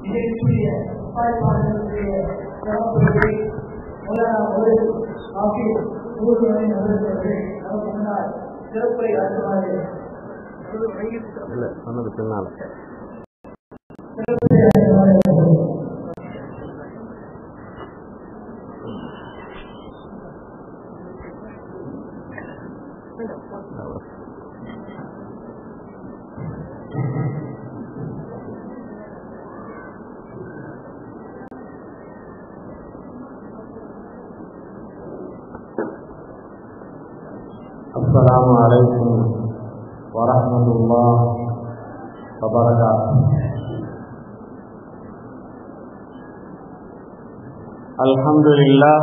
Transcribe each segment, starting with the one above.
இதற்குரிய ஒப்பாய்ப்பாளர்களுடைய சிறப்புகளை ஒரு ஆகிய ஊர்வலை அவர்கள் நமக்கு முன்னால் சிறப்புரை ஆற்றுமாறு இல்லை சொன்னது பின்னால் சிறப்புரை ஆற்றுமாறு السلام عليكم ورحمة الله وبركاته الحمد لله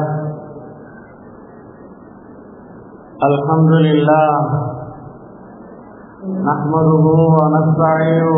الحمد لله نحمده ونستعينه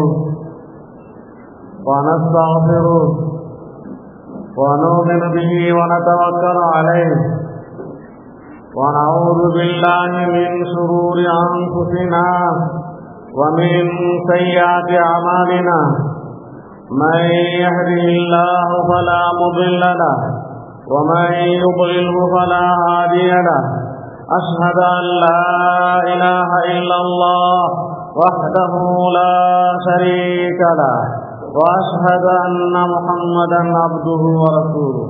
ونستغفره ونؤمن به ونتوكل عليه ونعوذ بالله من شرور أنفسنا ومن سيئات أعمالنا من يهده الله فلا مضل له ومن يضلله فلا هادي له أشهد أن لا إله إلا الله وحده لا شريك له وأشهد أن محمدا عبده ورسوله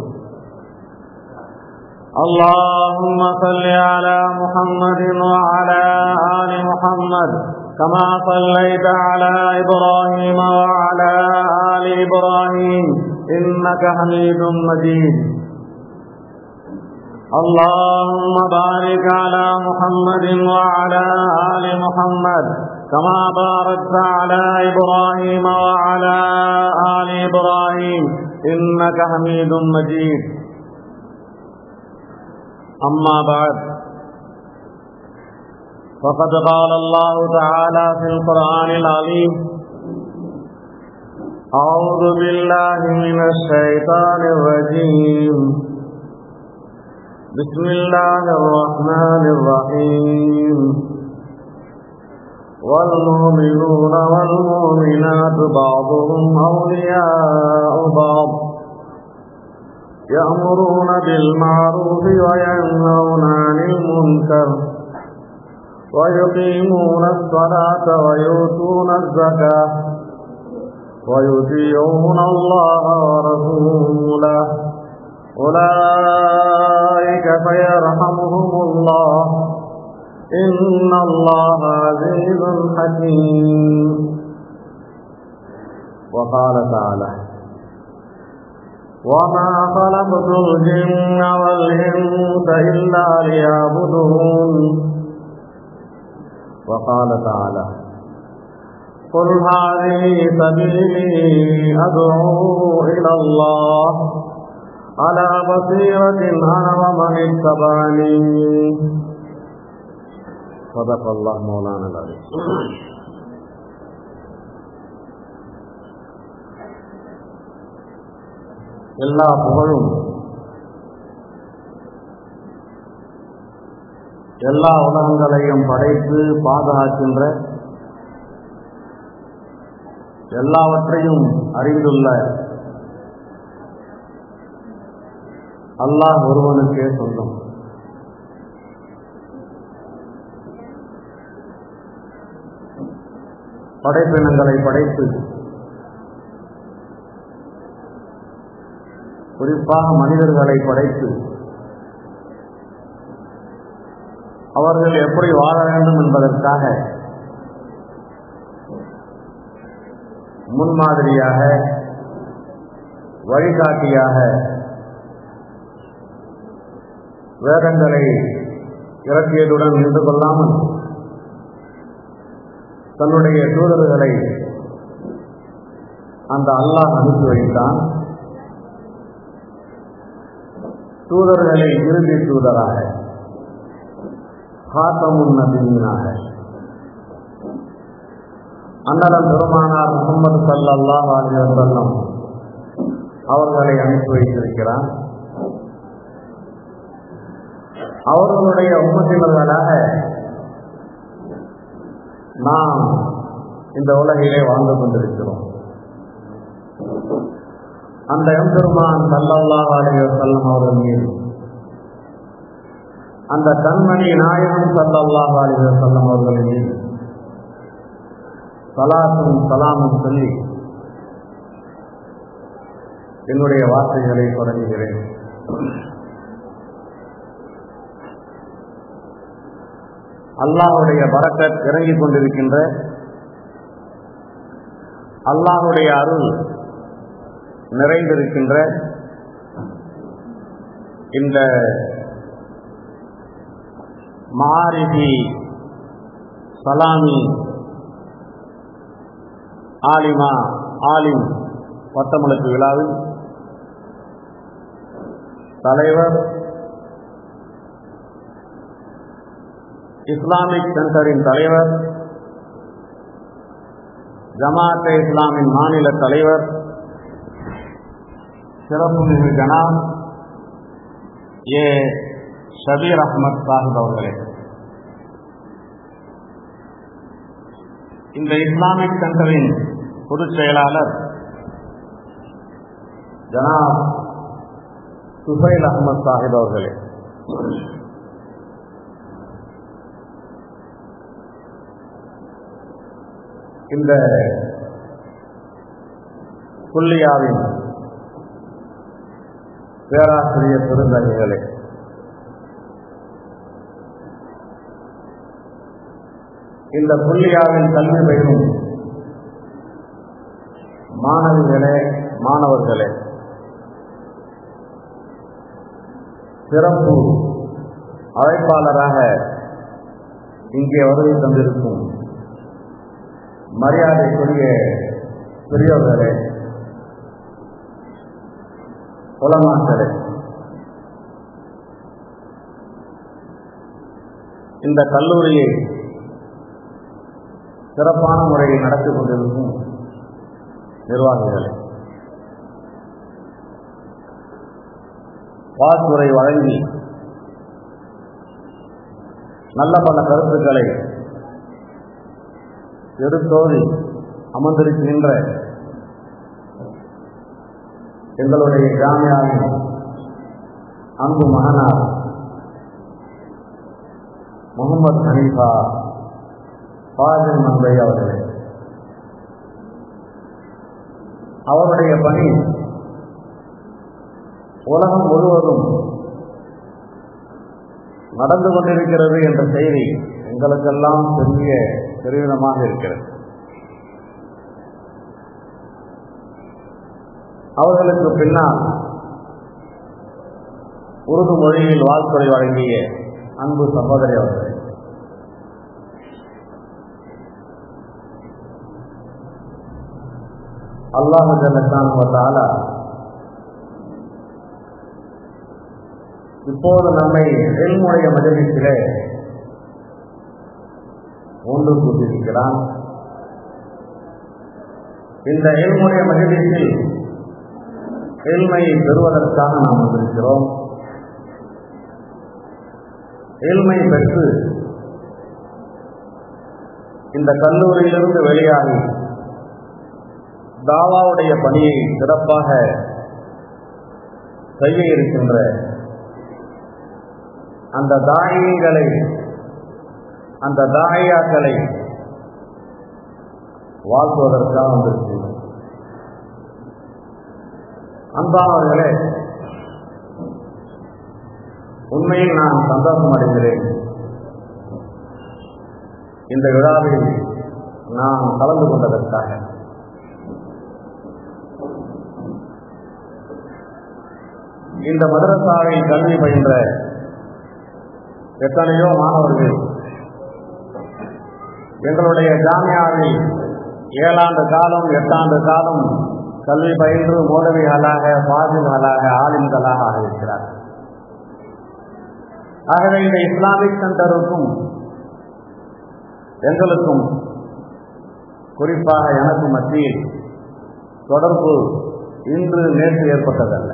اللهم صل على محمد وعلى آل محمد كما صليت على إبراهيم وعلى آل إبراهيم إنك حميد مجيد اللهم بارك على محمد وعلى آل محمد كما باركت على إبراهيم وعلى آل إبراهيم إنك حميد مجيد أما بعد فقد قال الله تعالى في القرآن العظيم أعوذ بالله من الشيطان الرجيم بسم الله الرحمن الرحيم والمؤمنون والمؤمنات بعضهم أولياء بعض يأمرون بالمعروف وينهون عن المنكر ويقيمون الصلاة ويؤتون الزكاة ويطيعون الله ورسوله أولئك فيرحمهم الله إن الله عزيز حكيم وقال تعالى وما خلقت الجن والإنس إلا ليعبدون وقال تعالى قل هذه سبيلي أدعو إلى الله على بصيرة أنا ومن اتبعني صدق الله مولانا العظيم எல்லா புகழும் எல்லா உலகங்களையும் படைத்து பாதுகாக்கின்ற எல்லாவற்றையும் அறிந்துள்ள அல்லாஹ் ஒருவனுக்கே சொந்தம் படைப்பினங்களை படைத்து குறிப்பாக மனிதர்களை படைத்து அவர்கள் எப்படி வாழ வேண்டும் என்பதற்காக முன்மாதிரியாக வழிகாட்டியாக வேதங்களை இறக்கியதுடன் நின்று கொள்ளாமல் தன்னுடைய தூதர்களை அந்த அல்லாஹ் அனுப்பி வைத்தான் தூதர்களில் இறுதி தூதராக காத்தமுன் நபியினாக அன்னலம் பெருமானார் முகமது சல்லாஹ் அலி வசல்லம் அவர்களை அனுப்பி வைத்திருக்கிறார் அவர்களுடைய உம்மத்தினர்களாக நாம் இந்த உலகிலே வாழ்ந்து கொண்டிருக்கிறோம் அந்த எம்பெருமான் சல்லல்லாஹு அலைஹி வஸல்லம் அவர்கள் மீது அந்த கண்மணி நாயகம் சல்லல்லாஹு அலைஹி வஸல்லம் அவர்கள் மீது சலாத்தும் சலாமும் சொல்லி என்னுடைய வார்த்தைகளை தொடங்குகிறேன் அல்லாஹுடைய பரக்கத் இறங்கிக் கொண்டிருக்கின்ற அல்லாஹுடைய அருள் நிறைந்திருக்கின்ற இந்த மாரிபி சலாமி ஆலிமா ஆலிம் பத்தமலுக்கு விழாவில் தலைவர் இஸ்லாமிக் சென்டரின் தலைவர் ஜமாத்தே இஸ்லாமின் மாநில தலைவர் சிறப்புமிகு ஜனாப் ஏ ஷபீர் அஹமத் சாஹிப் அவர்களே இந்த இஸ்லாமிக் சென்டரின் பொதுச் செயலாளர் ஜனாப் சுஹைல் அஹமத் சாஹிப் அவர்களே இந்த புள்ளியாவின் பேராசிரியர் பெருந்தகைகளே இந்த புள்ளியாவின் கல்வி பயிலும் மாணவிகளே மாணவர்களே சிறப்பு அழைப்பாளராக இங்கே வருகை தந்திருக்கும் மரியாதைக்குரிய பெரியவர்களே உலமாக்களே இந்த கல்லூரியை சிறப்பான முறையில் நடத்தி கொண்டிருக்கும் நிர்வாகிகளே வாழ்த்துறை வழங்கி நல்ல பல கருத்துக்களை எடுத்தோடி அமர்ந்திருக்கின்ற எங்களுடைய ஜாமியாவின் அன்பு மகனார் முகமது ஹனீஃபா ஃபாஜில் மந்தை அவர்களே அவருடைய பணி உலகம் முழுவதும் நடந்து கொண்டிருக்கிறது என்ற செய்தி எங்களுக்கெல்லாம் பெரிய பெருமிதமாக இருக்கிறது அவர்களுக்கு பின்னால் உருது மொழியில் வாழ்த்துறை வழங்கிய அன்பு சகோதரி அவர்கள் அல்லாஹு ஜல்லத்தான இப்போது நம்மை எல்முடைய மஜலிசிலே ஒன்று கூட்டியிருக்கிறான் இந்த எல்முடைய மஜலிசில் எல்மையை பெறுவதற்காக நாம் வந்திருக்கிறோம் ஏழ்மை பெற்று இந்த கல்லூரியிலிருந்து வெளியாகி தாவாவுடைய பணியை சிறப்பாக செய்ய இருக்கின்ற அந்த தாயிகளை அந்த தாயாக்களை வாழ்த்துவதற்காக வந்திருக்கிறோம் அன்பானவர்களே உண்மையில் நான் சந்தோஷம் அடைகிறேன் இந்த விழாவில் நான் கலந்து கொண்டதற்காக இந்த மதரசாவில் கல்வி பயின்ற எத்தனையோ மாணவர்கள் எங்களுடைய ஜாமியாவில் ஏழாண்டு காலம் எட்டாண்டு காலம் கல்வி பயின்று மோதவிகளாக பாதில்களாக ஆலிம்களாக ஆகியிருக்கிறார் ஆகவே இந்த இஸ்லாமிக் சென்டருக்கும் எங்களுக்கும் குறிப்பாக எனக்கு மத்தியில் தொடர்பு இன்று நேற்று ஏற்பட்டதல்ல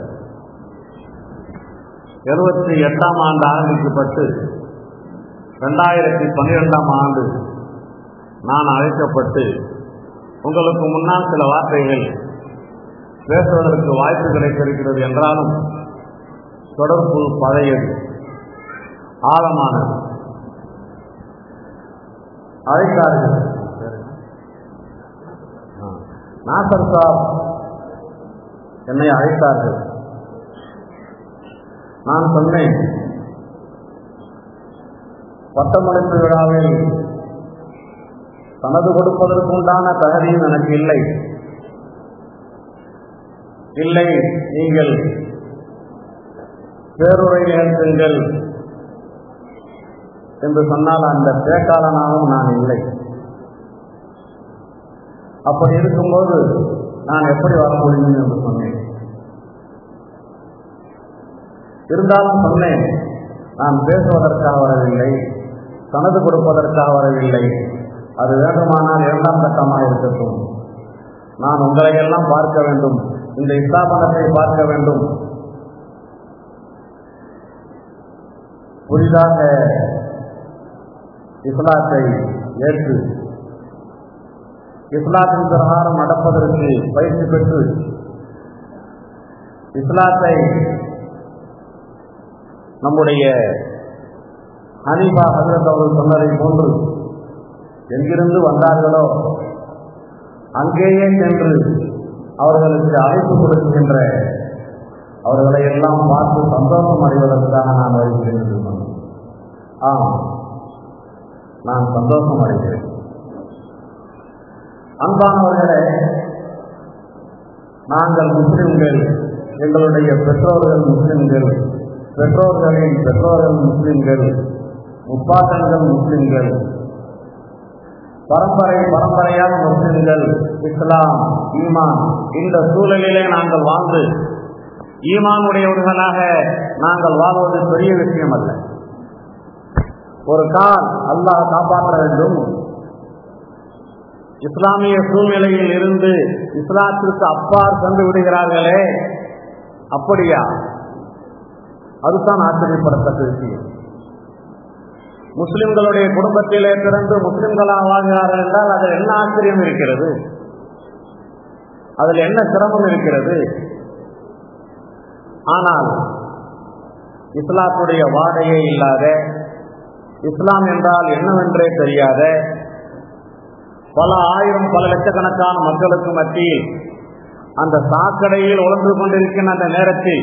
எழுபத்தி எட்டாம் ஆண்டு ஆரம்பிக்கப்பட்டு ரெண்டாயிரத்தி பன்னிரெண்டாம் ஆண்டு நான் அழைக்கப்பட்டு உங்களுக்கு முன்னால் சில வார்த்தைகள் பேசுவதற்கு வாய்ப்பு கிடைத்திருக்கிறது என்றாலும் தொடர்பு பழையது ஆழமானது அழைத்தார்கள் நாசர் சாப் என்னை அழைத்தார்கள் நான் சொன்னேன் பட்டமளிப்பு விழாவில் தனது கொடுப்பதற்குண்டான தகுதியும் எனக்கு இல்லை இல்லை நீங்கள் பேருரை நிகழ்த்துங்கள் என்று சொன்னால் அந்த பேக்காளனாகவும் நான் இல்லை அப்படி இருக்கும்போது நான் எப்படி வர முடியும் என்று சொன்னேன் இருந்தாலும் சொன்னேன் நான் பேசுவதற்காக வரவில்லை தனது கொடுப்பதற்காக வரவில்லை அது வேண்டுமானால் இரண்டாம் கட்டமாக இருக்கட்டும் நான் உங்களை எல்லாம் பார்க்க வேண்டும் இந்த இஸ்லாமனத்தை பார்க்க வேண்டும் புதிதாக இஸ்லாத்தை ஏற்று இஸ்லாத்தின் பிரகாரம் நடப்பதற்கு பயிற்சி பெற்று இஸ்லாத்தை நம்முடைய ஹனீஃபா ஹசரத் அவர்கள் சொன்னதை போன்று எங்கிருந்து வந்தார்களோ அங்கேயே சென்று அவர்களுக்கு அழைப்பு கொடுக்கின்ற அவர்களை எல்லாம் பார்த்து சந்தோஷம் அடைவதற்காக நான் வருகிறேன் என்று சொன்னேன் ஆம் நான் சந்தோஷம் அடைகிறேன் அன்பானவர்களே நாங்கள் முஸ்லிம்கள் எங்களுடைய பெற்றோர்கள் முஸ்லிம்கள் பெற்றோர்களின் பெற்றோர்கள் முஸ்லிம்கள் முப்பாட்டங்கள் முஸ்லிம்கள் பரம்பரை பரம்பரையாக முஸ்லிம்கள் இஸ்லாம் ஈமான் இந்த சூழலிலே நாங்கள் வாழ்ந்து ஈமானுடையவர்களாக நாங்கள் வாழ்வது பெரிய விஷயம் அல்ல ஒரு கால் அல்லாஹ் காப்பாற்ற வேண்டும் இஸ்லாமிய சூழ்நிலையில் இருந்து இஸ்லாத்திற்கு அப்பால் சென்று விடுகிறார்களே அப்படியா அதுதான் ஆச்சரியப்படத்தக்க விஷயம் முஸ்லிம்களுடைய குடும்பத்திலே பிறந்து முஸ்லிம்களாக வாழ்கிறார்கள் என்றால் அதில் என்ன ஆச்சரியம் இருக்கிறது அதில் என்ன சிரமம் இருக்கிறது ஆனால் இஸ்லாத்துடைய வாடையே இல்லாத இஸ்லாம் என்றால் என்னவென்றே தெரியாத பல ஆயிரம் பல லட்சக்கணக்கான மக்களுக்கு மத்தியில் அந்த சாக்கடையில் உழந்து கொண்டிருக்கின்ற அந்த நேரத்தில்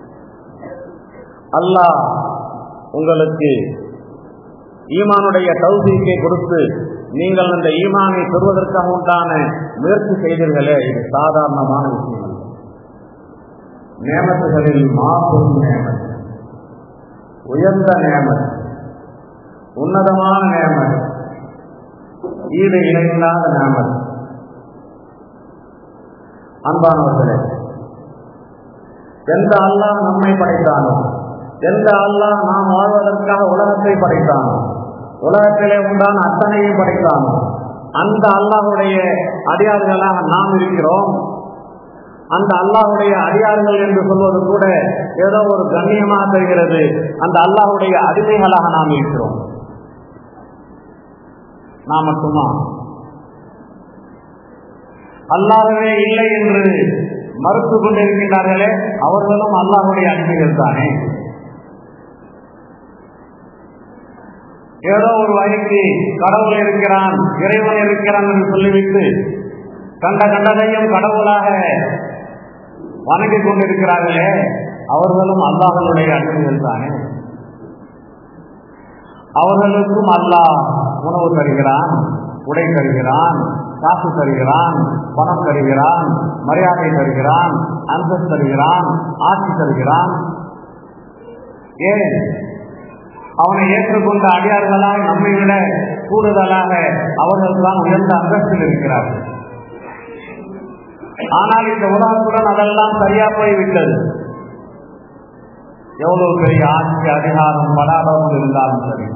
அல்லாஹ் உங்களுக்கு ஈமானுடைய தௌசீக்கை கொடுத்து நீங்கள் அந்த ஈமானை பெறுவதற்காக உண்டான முயற்சி செய்தீர்களே இது சாதாரணமான விஷயம் அல்ல நேமத்துகளில் மாபெரும் நேமத் உயர்ந்த நேமத் உன்னதமான நேமத் ஈடு இணையில்லாத நேமத் அன்பானவர்களே எந்த அல்லாஹ் நம்மை படைத்தானோ எந்த அல்லாஹ் நாம் வாழ்வதற்காக உலகத்தை படைத்தானோ உலகத்திலே உண்டான அத்தனையும் படைத்தானோ அந்த அல்லாஹுடைய அடியார்களாக நாம் இருக்கிறோம் அந்த அல்லாஹுடைய அடியார்கள் என்று சொல்வது கூட ஏதோ ஒரு கண்ணியமாக தெரிகிறது அந்த அல்லாஹுடைய அடிமைகளாக நாம் இருக்கிறோம் நான் மட்டுமா அல்லாஹவே இல்லை என்று மறுத்து கொண்டிருக்கின்றார்களே அவர்களும் அல்லாஹுடைய அடிமைகள் தானே ஏதோ ஒரு வகைக்கு கடவுள் இருக்கிறான் இறைவன் இருக்கிறான் என்று சொல்லிவிட்டு கண்ட கண்டதையும் கடவுளாக வணங்கிக் கொண்டிருக்கிறார்களே அவர்களும் அல்லாஹனுடைய அடிமைகள் தானே அவர்களுக்கும் அல்லாஹ் உணவு தருகிறான் உடை தருகிறான் காசு தருகிறான் பணம் தருகிறான் மரியாதை தருகிறான் அந்தஸ்து தருகிறான் ஆட்சி தருகிறான் ஏன் அவனை ஏற்றுக்கொண்ட அடியார்களால் நம்மை விட கூடுதலாக அவர்கள் தான் உயர்ந்த அந்தஸ்தில் இருக்கிறார்கள் ஆனால் இந்த உலகத்துடன் அதெல்லாம் சரியா போய்விட்டது எவ்வளவு பெரிய ஆட்சி அதிகாரம் பலாபலம் இருந்தாலும் சரி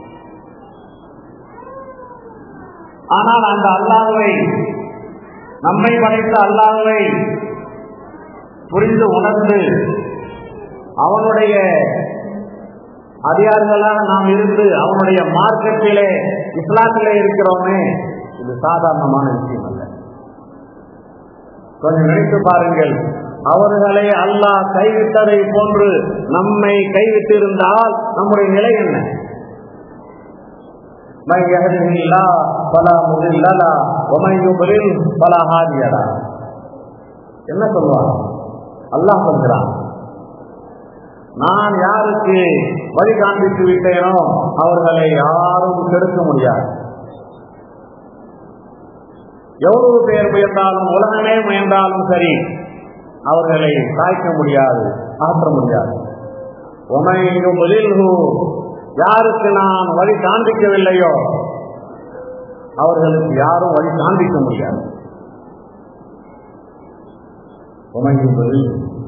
ஆனால் அந்த அல்லாஹுவை நம்மை படைத்த அல்லாஹுவை புரிந்து உணர்ந்து அவனுடைய அதிகாரிகளாக நாம் இருந்து அவனுடைய மார்க்கத்திலே இஸ்லாத்திலே இருக்கிறோமே இது சாதாரணமான விஷயம் அல்ல கொஞ்சம் நினைத்து பாருங்கள் அவர்களை அல்லாஹ் கைவிட்டதை போன்று நம்மை கைவிட்டிருந்தால் நம்முடைய நிலை என்ன من يهده الله فلا مضل له ومن يضلل فلا هادي له என்ன சொல்வார் அல்லாஹ் சொல்கிறான் நான் யாருக்கு வழி காண்பித்து விட்டேனோ அவர்களை யாரும் கெடுக்க முடியாது எவ்வளவு பேர் முயன்றாலும் உலகமே முயன்றாலும் சரி அவர்களை சாய்க்க முடியாது ஆற்ற முடியாது உமையும் யாருக்கு நான் வழி காண்பிக்கவில்லையோ அவர்களுக்கு யாரும் வழி காண்பிக்க முடியாது உமையும்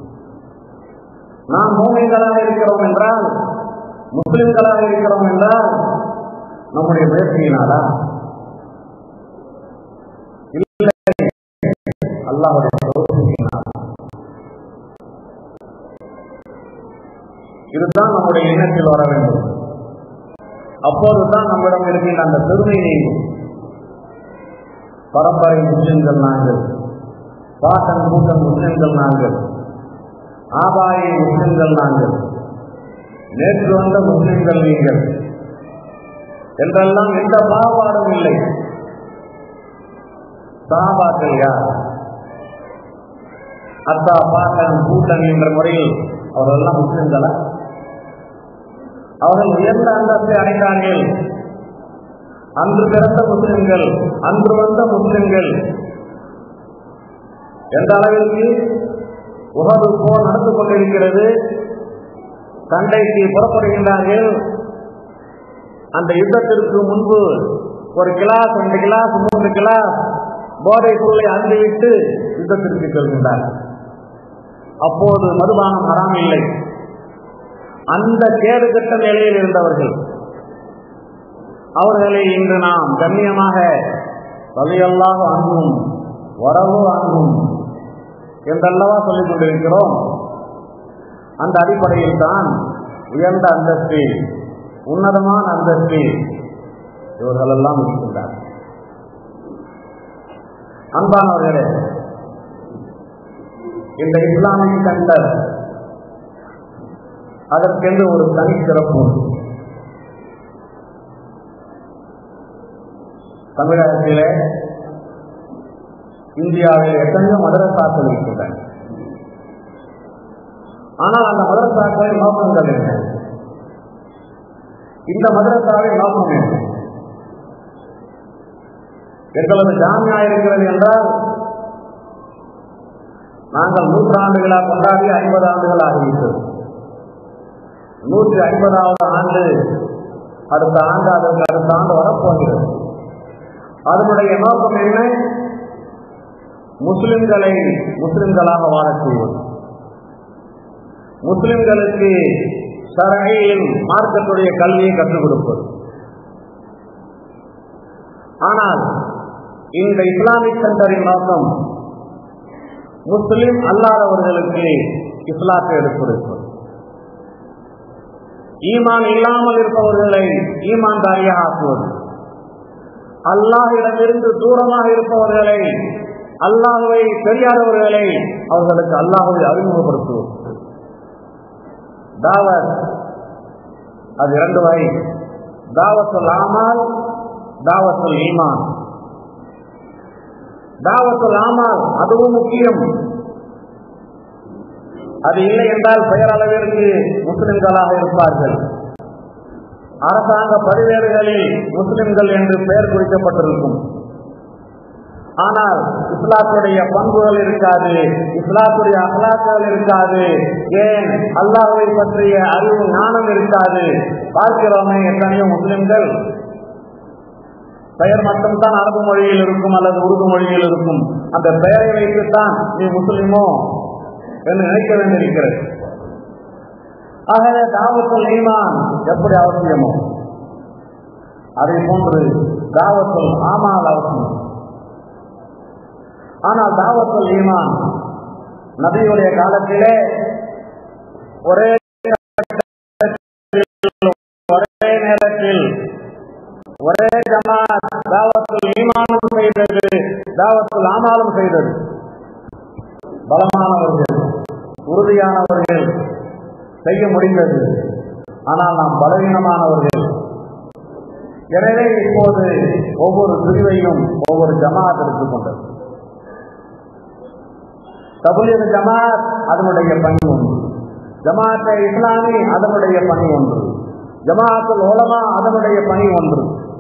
நாம் மூமிகளாக இருக்கிறோம் என்றால் முஸ்லிம்களாக இருக்கிறோம் என்றால் நம்முடைய முயற்சியினாலா இல்லை அல்லாஹுடைய தௌஃபீக்கினால். இதுதான் நம்முடைய எண்ணத்தில் வர வேண்டும் அப்போதுதான் நம்மிடம் இருக்கின்ற அந்த பெருமை நீங்கும் பரம்பரை முஸ்லிம்கள் நாங்கள் பாட்டன் கூட்டம் முஸ்லிம்கள் நாங்கள் ஆபாயை முஸ்லிம்கள் நாங்கள் நேற்று வந்த முஸ்லிம்கள் நீங்கள் என்றெல்லாம் எந்த பாகுபாடும் இல்லை சாபாக்கள் யார் அத்தா பாட்டன் கூட்டன் என்ற முறையில் அவர்களெல்லாம் முஸ்லிம்களா அவர்கள் உயர்ந்த அந்தஸ்தை அடைந்தார்கள் அன்று பிறந்த முஸ்லிம்கள் அன்று வந்த முஸ்லிம்கள் எந்த அளவிற்கு உகது போர் நடந்து கொண்டிருக்கிறது சண்டைக்கு புறப்படுகின்றார்கள் அந்த யுத்தத்திற்கு முன்பு ஒரு கிளாஸ் ரெண்டு கிளாஸ் மூன்று கிளாஸ் போதைப் பொருளை அருந்திவிட்டு யுத்தத்திற்கு செல்கின்றார்கள் அப்போது மதுபானம் ஹராம் இல்லை அந்த கேடு கட்ட நிலையில் இருந்தவர்கள் அவர்களை இன்று நாம் கண்ணியமாக வலியல்லாக அன்பும் வரவு அன்பும் என்றல்லவா சொல்லிக் கொண்டிருக்கிறோம் அந்த அடிப்படையில் தான் உயர்ந்த அந்தஸ்து உன்னதமான அந்தஸ்து இவர்களெல்லாம் இருக்கின்றார் அன்பானவர்களே இந்த இஸ்லாமிக் சென்டர் அதற்கென்று ஒரு தனி சிறப்பு உண்டு. தமிழகத்திலே இந்தியாவில் எத்தனையோ மதரசாக்கள் இருக்கின்றன ஆனால் அந்த மதரசாக்களின் நோக்கங்கள் என்ன இந்த மதரசாவின் நோக்கம் என்ன எங்களது ஜாமியா இருக்கிறது என்றால் நாங்கள் நூற்றாண்டுகளாக கொண்டாடி ஐம்பது ஆண்டுகள் ஆகிவிட்டது நூற்றி ஐம்பதாவது ஆண்டு அடுத்த ஆண்டு அதற்கு அடுத்த ஆண்டு வரப்போகிறது அதனுடைய நோக்கம் என்ன முஸ்லிம்களை முஸ்லிம்களாக வாழச் செய்வது முஸ்லிம்களுக்கு சரையில் மார்க்கத்துடைய கல்வியை கற்றுக் கொடுப்பது ஆனால் இந்த இஸ்லாமிக் சென்டரின் நோக்கம் முஸ்லிம் அல்லாதவர்களுக்கு இஸ்லாத்தை எடுத்துரைப்பது ஈமான் இல்லாமல் இருப்பவர்களை ஈமான்தாரியாக ஆக்குவது அல்லாஹிடமிருந்து தூரமாக இருப்பவர்களை அல்லாஹுவை தெரியாதவர்களை அவர்களுக்கு அல்லாஹுவை அறிமுகப்படுத்துவது தாவத் அது இரண்டு வகை தாவத்துல் ஆமால் தாவத்துல் ஈமான் தாவத்துல் ஆமால் அதுவும் முக்கியம் அது இல்லை என்றால் பெயரளவிற்கு முஸ்லிம்களாக இருப்பார்கள் அரசாங்க பதிவேடுகளில் முஸ்லிம்கள் என்று பெயர் குறிக்கப்பட்டிருக்கும் ஆனால் இஸ்லாத்துடைய பண்புகள் இருக்காது இஸ்லாத்துடைய அகலாக்கள் இருக்காது ஏன் அல்லாஹை பற்றிய அறிவு ஞானம் இருக்காது பார்க்கிறோமே எத்தனையோ முஸ்லிம்கள் பெயர் மட்டும்தான் அரபு மொழியில் இருக்கும் அல்லது உருது மொழியில் இருக்கும் அந்த பெயரை வைத்துத்தான் நீ முஸ்லிமோ என்று நினைக்க வேண்டியிருக்கிறது ஆகவே தாவத்துல் ஈமான் எப்படி அவசியமோ அதை போன்று தாவத்துல் ஆமால் அவசியம் ஆனால் தாவத்துல் ஈமான் நபியுடைய காலத்திலே ஒரே ஒரே நேரத்தில் ஒரே ஜமாத் தாவத்துல் ஈமானும் செய்தது தாவத்துல் ஆமாலும் செய்தது பலமானவர்கள் உறுதியானவர்கள் செய்ய முடிந்தது ஆனால் நாம் பலவீனமானவர்கள் எனவே இப்போது ஒவ்வொரு பிரிவையும் ஒவ்வொரு ஜமாத் எடுத்துக்கொண்டது தபுலியது ஜமாத் அதனுடைய பணி ஒன்று ஜமாத் இஸ்லாமி அதனுடைய பணி ஒன்று ஜமாத்துல் உலமா அதனுடைய பணி ஒன்று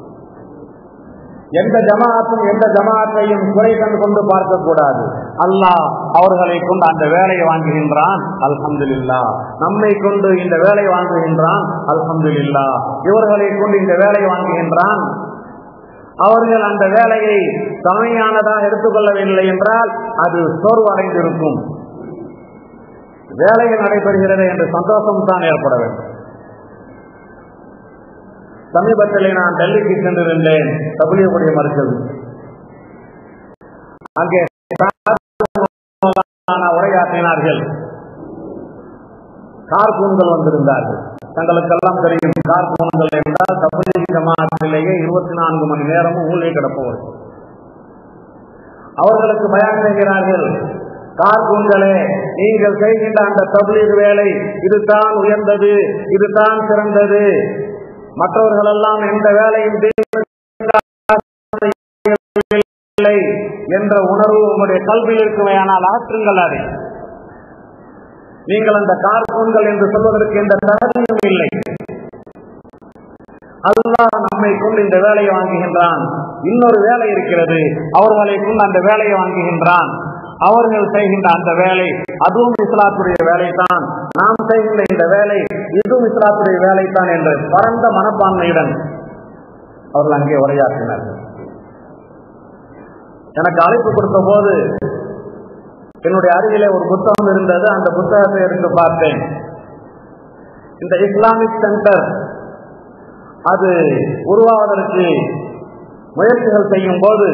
எந்த ஜமாத்தும் எந்த ஜமாத்தையும் குறை கண்டு கொண்டு பார்க்கக்கூடாது அல்லாஹ் அவர்களை கொண்டு அந்த வேலையை வாங்குகின்றான் அல்ஹம்துலில்லா நம்மை கொண்டு இந்த வேலை வாங்குகின்றான் அல்ஹம்துலில்லா இவர்களை கொண்டு இந்த வேலை வாங்குகின்றான் அவர்கள் அந்த வேலையை சமையானதாக எடுத்துக்கொள்ளவில்லை என்றால் அது சோர்வடைந்திருக்கும் வேலைகள் நடைபெறுகிறது என்று சந்தோஷம் தான் ஏற்பட வேண்டும் சமீபத்தில் நான் டெல்லிக்கு சென்றிருந்தேன் தபிலியக்கூடிய மருத்துவ அங்கே உரையாற்றினார்கள் கார்கூன்கள் வந்திருந்தார்கள் தங்களுக்கெல்லாம் தெரியும் கார்கூன்கள் என்றால் தபிலி ஜமாத்திலேயே இருபத்தி நான்கு மணி நேரமும் ஊழலை கிடப்பவர்கள் அவர்களுக்கு பயன் செய்கிறார்கள் கார்கூன்களே நீங்கள் செய்கின்ற அந்த தபிலீர் வேலை இதுதான் உயர்ந்தது இதுதான் சிறந்தது மற்றவர்கள் எல்லாம் எந்த வேலையும் இல்லை என்ற உணர்வு உங்களுடைய கல்வியில் இருக்குமையானால் அகற்றுங்கள் அதை நீங்கள் அந்த கார்கூன்கள் என்று சொல்வதற்கு எந்த தகுதியும் இல்லை அல்லாஹ் நம்மை கொண்டு இந்த வேலையை வாங்குகின்றான் இன்னொரு வேலை இருக்கிறது அவர்களை கொண்டு அந்த வேலையை வாங்குகின்றான் அவர்கள் செய்கின்ற அந்த வேலை அதுவும் இஸ்லாத்துடைய வேலைதான் நாம் செய்கின்ற இந்த வேலை இதுவும் இஸ்லாத்துடைய வேலைதான் என்று பரந்த மனப்பான்மையுடன் அவர்கள் அங்கே உரையாற்றினார்கள் எனக்கு அழைப்பு கொடுத்த போது என்னுடைய அருகிலே ஒரு புத்தகம் இருந்தது அந்த புத்தகத்தை எடுத்து பார்த்தேன் இந்த இஸ்லாமிக் சென்டர் அது உருவாவதற்கு முயற்சிகள் செய்யும் போது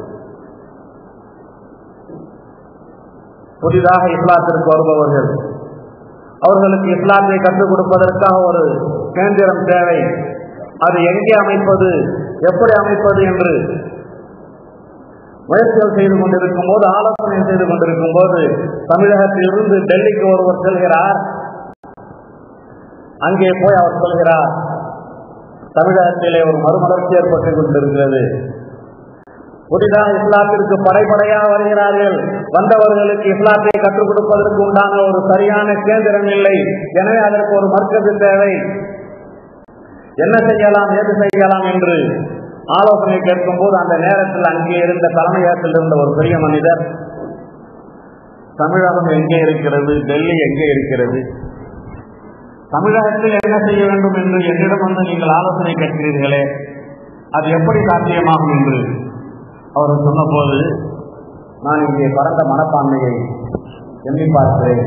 புதிதாக இஸ்லாத்திற்கு வருபவர்கள் அவர்களுக்கு இஸ்லாத்தை கற்றுக் கொடுப்பதற்காக ஒரு கேந்திரம் தேவை அது எங்கே அமைப்பது எப்படி அமைப்பது என்று முயற்சிகள் செய்து கொண்டிருக்கும் போது ஆலோசனை செய்து கொண்டிருக்கும் போது தமிழகத்திலிருந்து டெல்லிக்கு ஒருவர் செல்கிறார் அங்கே போய் அவர் சொல்கிறார் தமிழகத்திலே ஒரு மறுமலர்ச்சி ஏற்பட்டுக் கொண்டிருக்கிறது புதிதாக இஸ்லாத்திற்கு படைப்படையாக வருகிறார்கள் வந்தவர்களுக்கு இஸ்லாத்தை கற்றுக் கொடுப்பதற்கு உண்டான ஒரு சரியான கேந்திரம் இல்லை எனவே அதற்கு ஒரு மர்க்கத்து தேவை என்ன செய்யலாம் ஏது செய்யலாம் என்று ஆலோசனை கேட்கும் போது அந்த நேரத்தில் அங்கே இருந்த தலைமையகத்தில் இருந்த ஒரு பெரிய மனிதர் தமிழகம் எங்கே இருக்கிறது டெல்லி எங்கே இருக்கிறது தமிழகத்தில் என்ன செய்ய வேண்டும் என்று என்னிடம் வந்து நீங்கள் ஆலோசனை கேட்கிறீர்களே அது எப்படி சாத்தியமாகும் என்று அவர் சொன்னபோது நான் இங்கே பரந்த மனப்பான்மையை எண்ணி பார்க்கிறேன்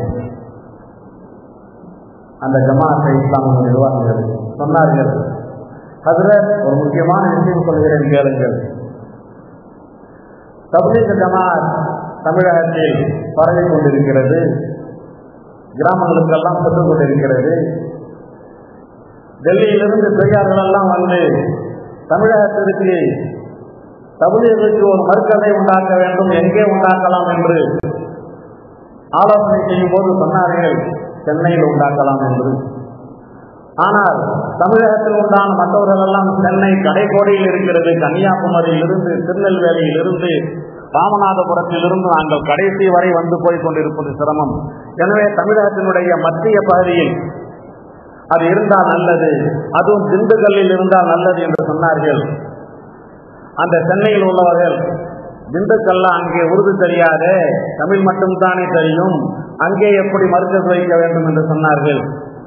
அந்த ஜமாத்தை இஸ்லாமிய நிர்வாகிகள் சொன்னார்கள் அதுல ஒரு முக்கியமான விஷயம் சொல்கிறேன் கேளுங்கள் தப்லீக் ஜமாத் தமிழகத்தில் பரவிக் கொண்டிருக்கிறது கிராமங்களுக்கெல்லாம் சென்று கொண்டிருக்கிறது டெல்லியிலிருந்து பெரியார்கள் எல்லாம் வந்து தமிழகத்திற்கு தமிழர்களுக்கு ஒரு மறுக்கதை உண்டாக்க வேண்டும் எங்கே உண்டாக்கலாம் என்று ஆலோசனை செய்யும் போது சொன்னார்கள் சென்னையில் உண்டாக்கலாம் என்று ஆனால் தமிழகத்தில் உண்டான மற்றவர்கள் எல்லாம் சென்னை கடைக்கோடியில் இருக்கிறது கன்னியாகுமரியிலிருந்து திருநெல்வேலியிலிருந்து ராமநாதபுரத்திலிருந்து நாங்கள் கடைசி வரை வந்து போய் கொண்டிருப்பது சிரமம் எனவே தமிழகத்தினுடைய மத்திய பகுதியில் அது இருந்தால் நல்லது அதுவும் திண்டுக்கல்லில் இருந்தால் நல்லது என்று சொன்னார்கள் அந்த சென்னையில் உள்ளவர்கள் திண்டுக்கல்ல அங்கே உருது தெரியாதே தமிழ் மட்டும்தானே தெரியும் அங்கே எப்படி மறுக்கஸ் வைக்க வேண்டும் என்று சொன்னார்கள்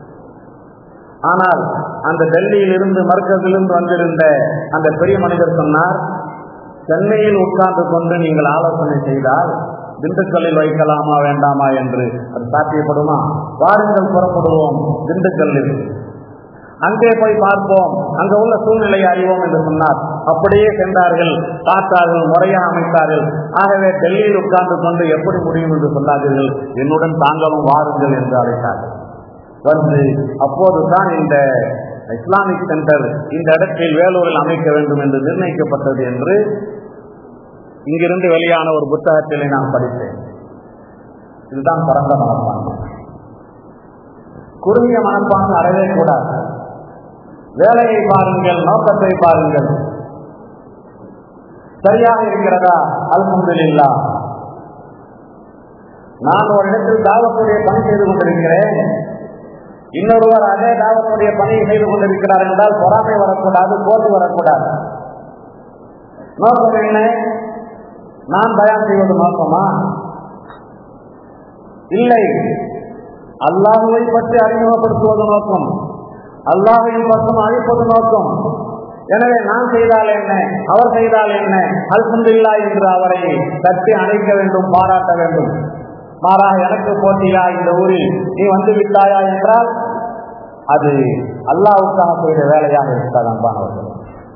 ஆனால் அந்த டெல்லியில் இருந்து மர்க்கத்திலிருந்து வந்திருந்த அந்த பெரிய மனிதர் சொன்னார் சென்னையில் உட்கார்ந்து கொண்டு நீங்கள் ஆலோசனை செய்தால் திண்டுக்கல்லில் வைக்கலாமா வேண்டாமா என்று அது சாத்தியப்படுமா வாருங்கள் புறப்படுவோம் திண்டுக்கல்லில் அங்கே போய் பார்ப்போம் அங்க உள்ள சூழ்நிலையை அறிவோம் என்று சொன்னார் அப்படியே சென்றார்கள் பார்த்தார்கள் முறையாக அமைத்தார்கள் ஆகவே டெல்லியில் உட்கார்ந்து கொண்டு எப்படி முடியும் என்று சொன்னார்கள் என்னுடன் தாங்களும் வாருங்கள் என்று அழைத்தார்கள் வந்து அப்போதுதான் இந்த இஸ்லாமிக் சென்டர் இந்த இடத்தில் வேலூரில் அமைக்க வேண்டும் என்று நிர்ணயிக்கப்பட்டது என்று இங்கிருந்து வெளியான ஒரு புத்தகத்திலே நான் படித்தேன் இதுதான் பரந்த மனப்பான்மை குறுகிய மனப்பான்மை அறவே கூடாது வேலையை பாருங்கள் நோக்கத்தை பாருங்கள் சரியாக இருக்கிறதா அல்ஹம்துலில்லா நான் ஒரு இடத்தில் தாவத்துடைய பணி செய்து கொண்டிருக்கிறேன் இன்னொருவர் அதே தாவத்துடைய பணியை செய்து கொண்டிருக்கிறார் என்றால் பொறாமை வரக்கூடாது போட்டு வரக்கூடாது நோக்கம் என்ன நான் தயார் செய்வது நோக்கமா இல்லை அல்லாஹுவை பற்றி அறிமுகப்படுத்துவது நோக்கம் அல்லாஹையின் பக்கம் அழைப்பது நோக்கம் எனவே நான் செய்தால் என்ன அவர் செய்தால் என்ன அல்ஹம்துல்லா என்று அவரை தட்டி அணைக்க வேண்டும் பாராட்ட வேண்டும் மாறாக எனக்கு போட்டியா இந்த ஊரில் நீ வந்து விட்டாயா என்றால் அது அல்லாவுக்காக செய்த வேலையாக இருக்காது அன்பானவர்கள்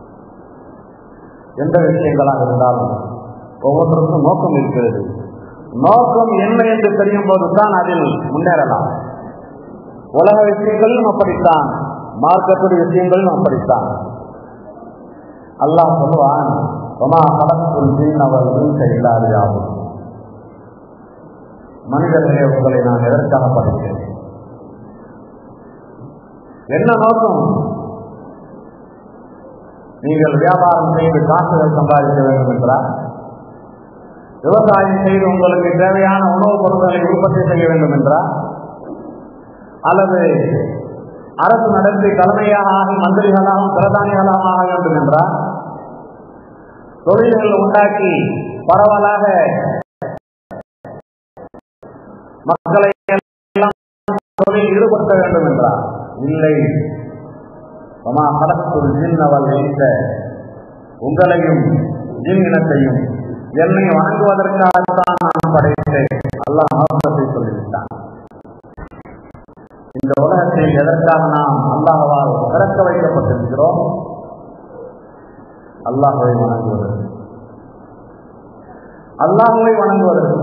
எந்த விஷயங்களாக இருந்தாலும் ஒவ்வொருத்தருக்கும் நோக்கம் இருக்கிறது நோக்கம் என்ன என்று தெரியும் போதுதான் அதில் முன்னேறலாம் உலக விஷயங்களும் அப்படித்தான் மார்க்கத்துடைய விஷயங்களும் அப்படித்தான் அல்லாஹ் சொல்லுவான் ஒமா கடற்குள் அவர்கள் இல்லாதையாகும் மனிதர்களே உங்களை நான் எதற்காக படைத்தேன் என்ன நோக்கம் நீங்கள் வியாபாரம் செய்து காசுகள் சம்பாதிக்க வேண்டும் என்றால் விவசாயம் செய்து உங்களுக்கு தேவையான உணவுப் பொருட்களை உற்பத்தி செய்ய வேண்டும் என்றால் அல்லது அரசு நடத்தி தலைமையாக ஆகி மந்திரிகளாகவும் பிரதானிகளாகவும் ஆக வேண்டும் என்றால் தொழில்கள் உண்டாக்கி பரவலாக மக்களை எல்லாம் தொழில் ஈடுபடுத்த வேண்டும் என்றார் இல்லை வமா கடத்துள் ஜின் அவள் வைத்த உங்களையும் ஜின் இனத்தையும் என்னை வணங்குவதற்காகத்தான் நான் படைத்தேன் அல்லாஹ் நோக்கத்தை சொல்லிவிட்டான் இந்த உலகத்தில் எதற்காக நாம் அல்லாஹால் திறக்க வைக்கப்பட்டிருக்கிறோம் அல்லாஹுவை வணங்குவதற்கு அல்லாஹுவை வணங்குவதற்கு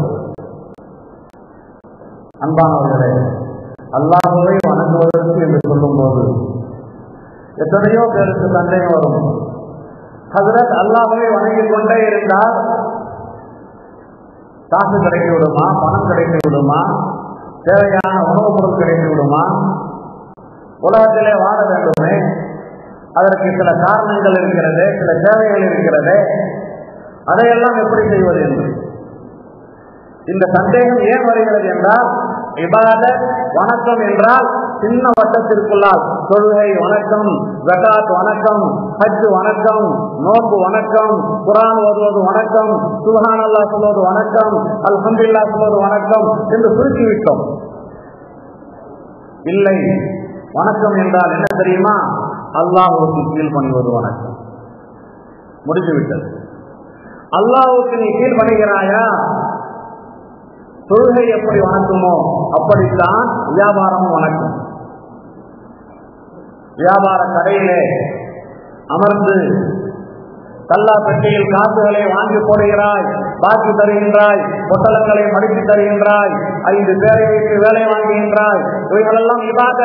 அன்பானவர்களே அல்லாஹுவை வணங்குவதற்கு என்று சொல்லும் போது எத்தனையோ பேருக்கு சந்தேகம் வரும் ஹசரத் அல்லாஹுவை வணங்கிக் கொண்டே இருந்தால் காசு கிடைத்து விடுமா பணம் கிடைத்து விடுமா தேவையான உணவுப் பொருள் கிடைத்து விடுமா உலகத்திலே வாழ வேண்டுமே அதற்கு சில காரணங்கள் இருக்கிறது சில தேவைகள் இருக்கிறது அதையெல்லாம் எப்படி செய்வது என்று இந்த சந்தேகம் ஏன் வருகிறது என்றால் இபாத வணக்கம் என்றால் சின்ன வட்டத்திற்குள்ளால் தொழுகை வணக்கம் ஜகாத் வணக்கம் ஹஜ் வணக்கம் நோன்பு வணக்கம் குரான் ஓதுவது வணக்கம் சுஹான் அல்லா சொல்வது வணக்கம் அல்ஹம்துல்லா சொல்வது வணக்கம் என்று சுருக்கிவிட்டோம் இல்லை வணக்கம் என்றால் என்ன தெரியுமா அல்லாஹுக்கு கீழ் பணிவது வணக்கம் முடிந்துவிட்டது அல்லாஹுக்கு நீ கீழ் பணிகிறாயா தொழுகை எப்படி வணக்குமோ அப்படித்தான் வியாபாரமும் வணக்கம் வியாபார கடையிலே அமர்ந்து கல்லா பெட்டியில் காசுகளை வாங்கி போடுகிறாய் பாக்கி தருகின்றாய் பொட்டலங்களை மடித்து தருகின்றாய் ஐந்து பேரை வைத்து வேலை வாங்குகின்றாய் இவைகளெல்லாம் இவாத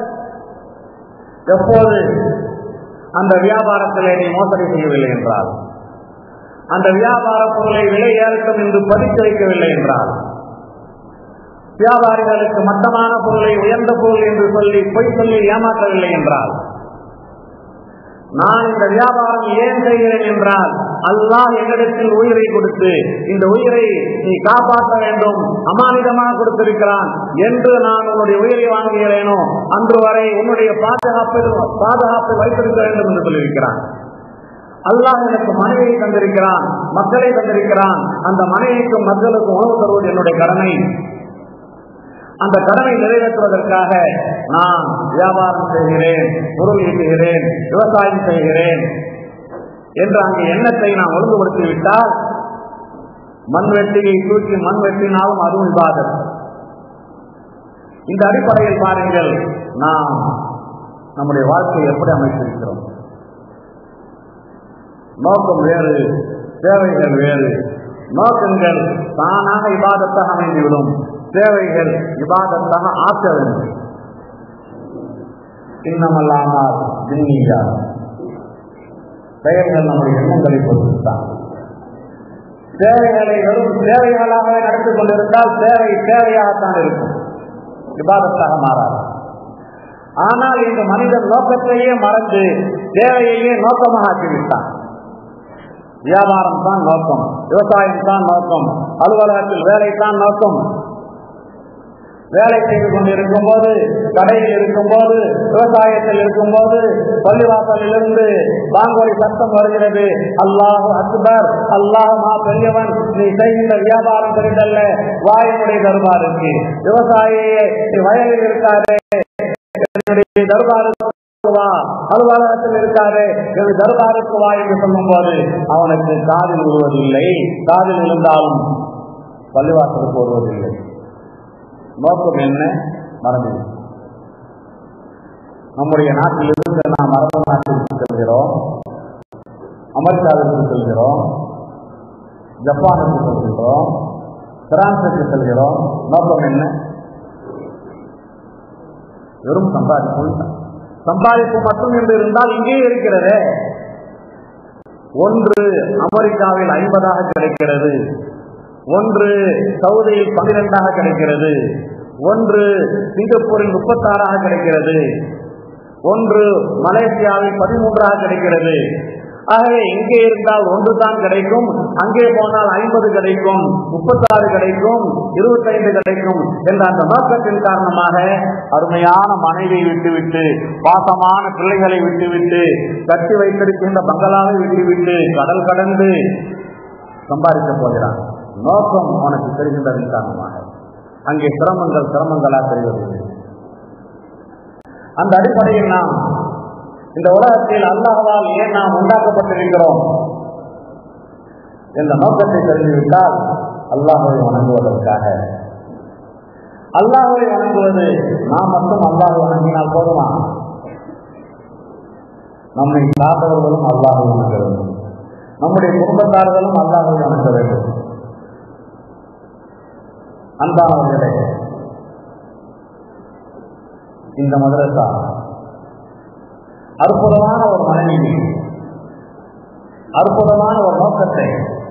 எப்போது அந்த வியாபாரத்திலே நீ மோசடி செய்யவில்லை என்றால் அந்த வியாபார பொருளை விலை ஏற்கும் என்று பதித்து வைக்கவில்லை என்றால் வியாபாரிகளுக்கு மட்டமான பொருளை உயர்ந்த பொருள் என்று சொல்லி பொய் சொல்லி ஏமாற்றவில்லை என்றால் நான் இந்த வியாபாரம் ஏன் செய்கிறேன் என்றால் அல்லாஹ் என்னிடத்தில் உயிரை கொடுத்து இந்த உயிரை நீ காப்பாற்ற வேண்டும் அமானிதமாக கொடுத்திருக்கிறான் என்று நான் உன்னுடைய உயிரை வாங்குகிறேனோ அன்று வரை உன்னுடைய பாதுகாப்பில் பாதுகாப்பை வைத்திருக்க வேண்டும் என்று சொல்லியிருக்கிறான் அல்லாஹ் எனக்கு மனைவியை தந்திருக்கிறான் மக்களை தந்திருக்கிறான் அந்த மனைவிக்கும் மக்களுக்கும் உணவு தருவது என்னுடைய கடமை அந்த கடனை நிறைவேற்றுவதற்காக நான் வியாபாரம் செய்கிறேன் பொருள் ஈட்டுகிறேன் விவசாயம் செய்கிறேன் என்று அங்கே எண்ணத்தை நான் ஒழுங்குபடுத்தி விட்டால் மண் வெட்டியை தூக்கி மண் வெட்டினாலும் அதுவும் விவாதம் இந்த அடிப்படையில் பாருங்கள் நாம் நம்முடைய வாழ்க்கையை எப்படி அமைத்திருக்கிறோம் நோக்கம் வேறு தேவைகள் வேறு நோக்கங்கள் தானாக இபாதத்தாக அமைந்துவிடும் தேவைகள் இபாதத்தாக ஆக்க வேண்டும் இன்னமல்லாமல் பெயர்கள் நம்முடைய எண்ணங்களை பொறுத்துத்தான் சேவைகளை வெறும் சேவைகளாகவே நடந்து கொண்டிருந்தால் சேவை சேவையாகத்தான் இருக்கும் விவாதத்தாக மாறாது ஆனால் இந்த மனிதன் நோக்கத்தையே மறந்து சேவையையே நோக்கமாக ஆக்கிவிட்டான் வியாபாரம் தான் நோக்கம் விவசாயம் தான் நோக்கம் அலுவலகத்தில் வேலை தான் நோக்கம் வேலை செய்து கொண்டிருக்கும் போது கடையில் இருக்கும் போது விவசாயத்தில் இருக்கும் போது பள்ளிவாசலில் இருந்து பாங்கோலி சத்தம் வருகிறது அல்லாஹ் அக்பர் அல்லாஹ் மா பெரியவன் நீ செய்கின்ற வியாபாரம் பெரிதல்ல வாயினுடைய தர்பாருக்கு விவசாயியே நீ வயலில் இருக்காதே என்னுடைய தர்பாருக்கு வா அலுவலகத்தில் இருக்காதே எனது தர்பாருக்கு வா என்று சொல்லும் போது அவனுக்கு காதில் விழுவதில்லை காதில் விழுந்தாலும் பள்ளிவாசலுக்கு வருவதில்லை நோக்கம் என்ன மறந்து நம்முடைய நாட்டிலிருந்து நாம் அரபு நாட்டிற்கு செல்கிறோம் அமெரிக்காவிற்கு செல்கிறோம் ஜப்பானுக்கு செல்கிறோம் பிரான்சுக்கு செல்கிறோம் நோக்கம் என்ன வெறும் சம்பாதிப்பு சம்பாதிப்பு மட்டும் என்று இருந்தால் இங்கே இருக்கிறதே ஒன்று அமெரிக்காவில் ஐம்பதாக கிடைக்கிறது ஒன்று சவுதியில் பன்னிரெண்டாக கிடைக்கிறது ஒன்று சிங்கப்பூரில் முப்பத்தாறாக கிடைக்கிறது ஒன்று மலேசியாவில் பதிமூன்றாக கிடைக்கிறது ஆகவே இங்கே இருந்தால் ஒன்று தான் கிடைக்கும் அங்கே போனால் ஐம்பது கிடைக்கும் முப்பத்தாறு கிடைக்கும் இருபத்தைந்து கிடைக்கும் என்ற அந்த நோக்கத்தின் காரணமாக அருமையான மனைவியை விட்டுவிட்டு பாசமான பிள்ளைகளை விட்டுவிட்டு கட்டி வைத்திருக்கின்ற பங்களாவை விட்டுவிட்டு கடல் கடந்து சம்பாதிக்கப் போகிறான் நோக்கம் அவனுக்கு தெரிகின்றதன் காரணமாக அங்கே சிரமங்கள் சிரமங்களா தெரிவதில்லை அந்த அடிப்படையில் நாம் இந்த உலகத்தில் அல்லாஹால் ஏன் நாம் உண்டாக்கப்பட்டிருக்கிறோம் என்ற நோக்கத்தை தெரிந்துவிட்டால் அல்லாஹை வணங்குவதற்காக அல்லாஹை வணங்குவது நாம் மட்டும் அல்லாஹை வணங்கினால் போதுமா நம்மை சார்ந்தவர்களும் அல்லாஹை வணங்க வேண்டும் நம்முடைய குடும்பத்தார்களும் அல்லாஹை வணங்க வேண்டும் அன்பானவர்களே இந்த மதரசா அற்புதமான ஒரு மனைவி அற்புதமான ஒரு நோக்கத்தை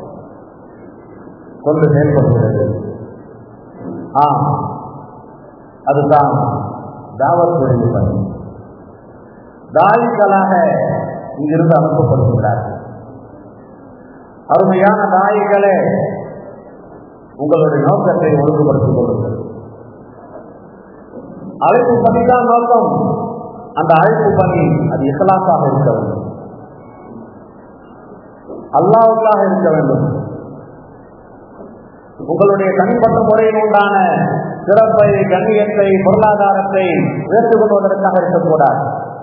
கொண்டு செயல்படுகிறது ஆம் அதுதான் தாவத் தொழில் பணி தாயிகளாக இங்கிருந்து அனுப்பப்படுகிறார்கள் அருமையான தாயிகளே உங்களுடைய நோக்கத்தை ஒழுங்குபடுத்திக் கொள்ளுங்கள் அழைப்பு பணிதான் நோக்கம் அந்த அழைப்பு பணி அது இசலாக்காக இருக்க வேண்டும் அல்லாவுக்காக இருக்க வேண்டும் உங்களுடைய தனிப்பட்ட முறையில் உண்டான சிறப்பை கண்ணியத்தை பொருளாதாரத்தை உயர்த்துக் கொள்வதற்காக இருக்கக்கூடாது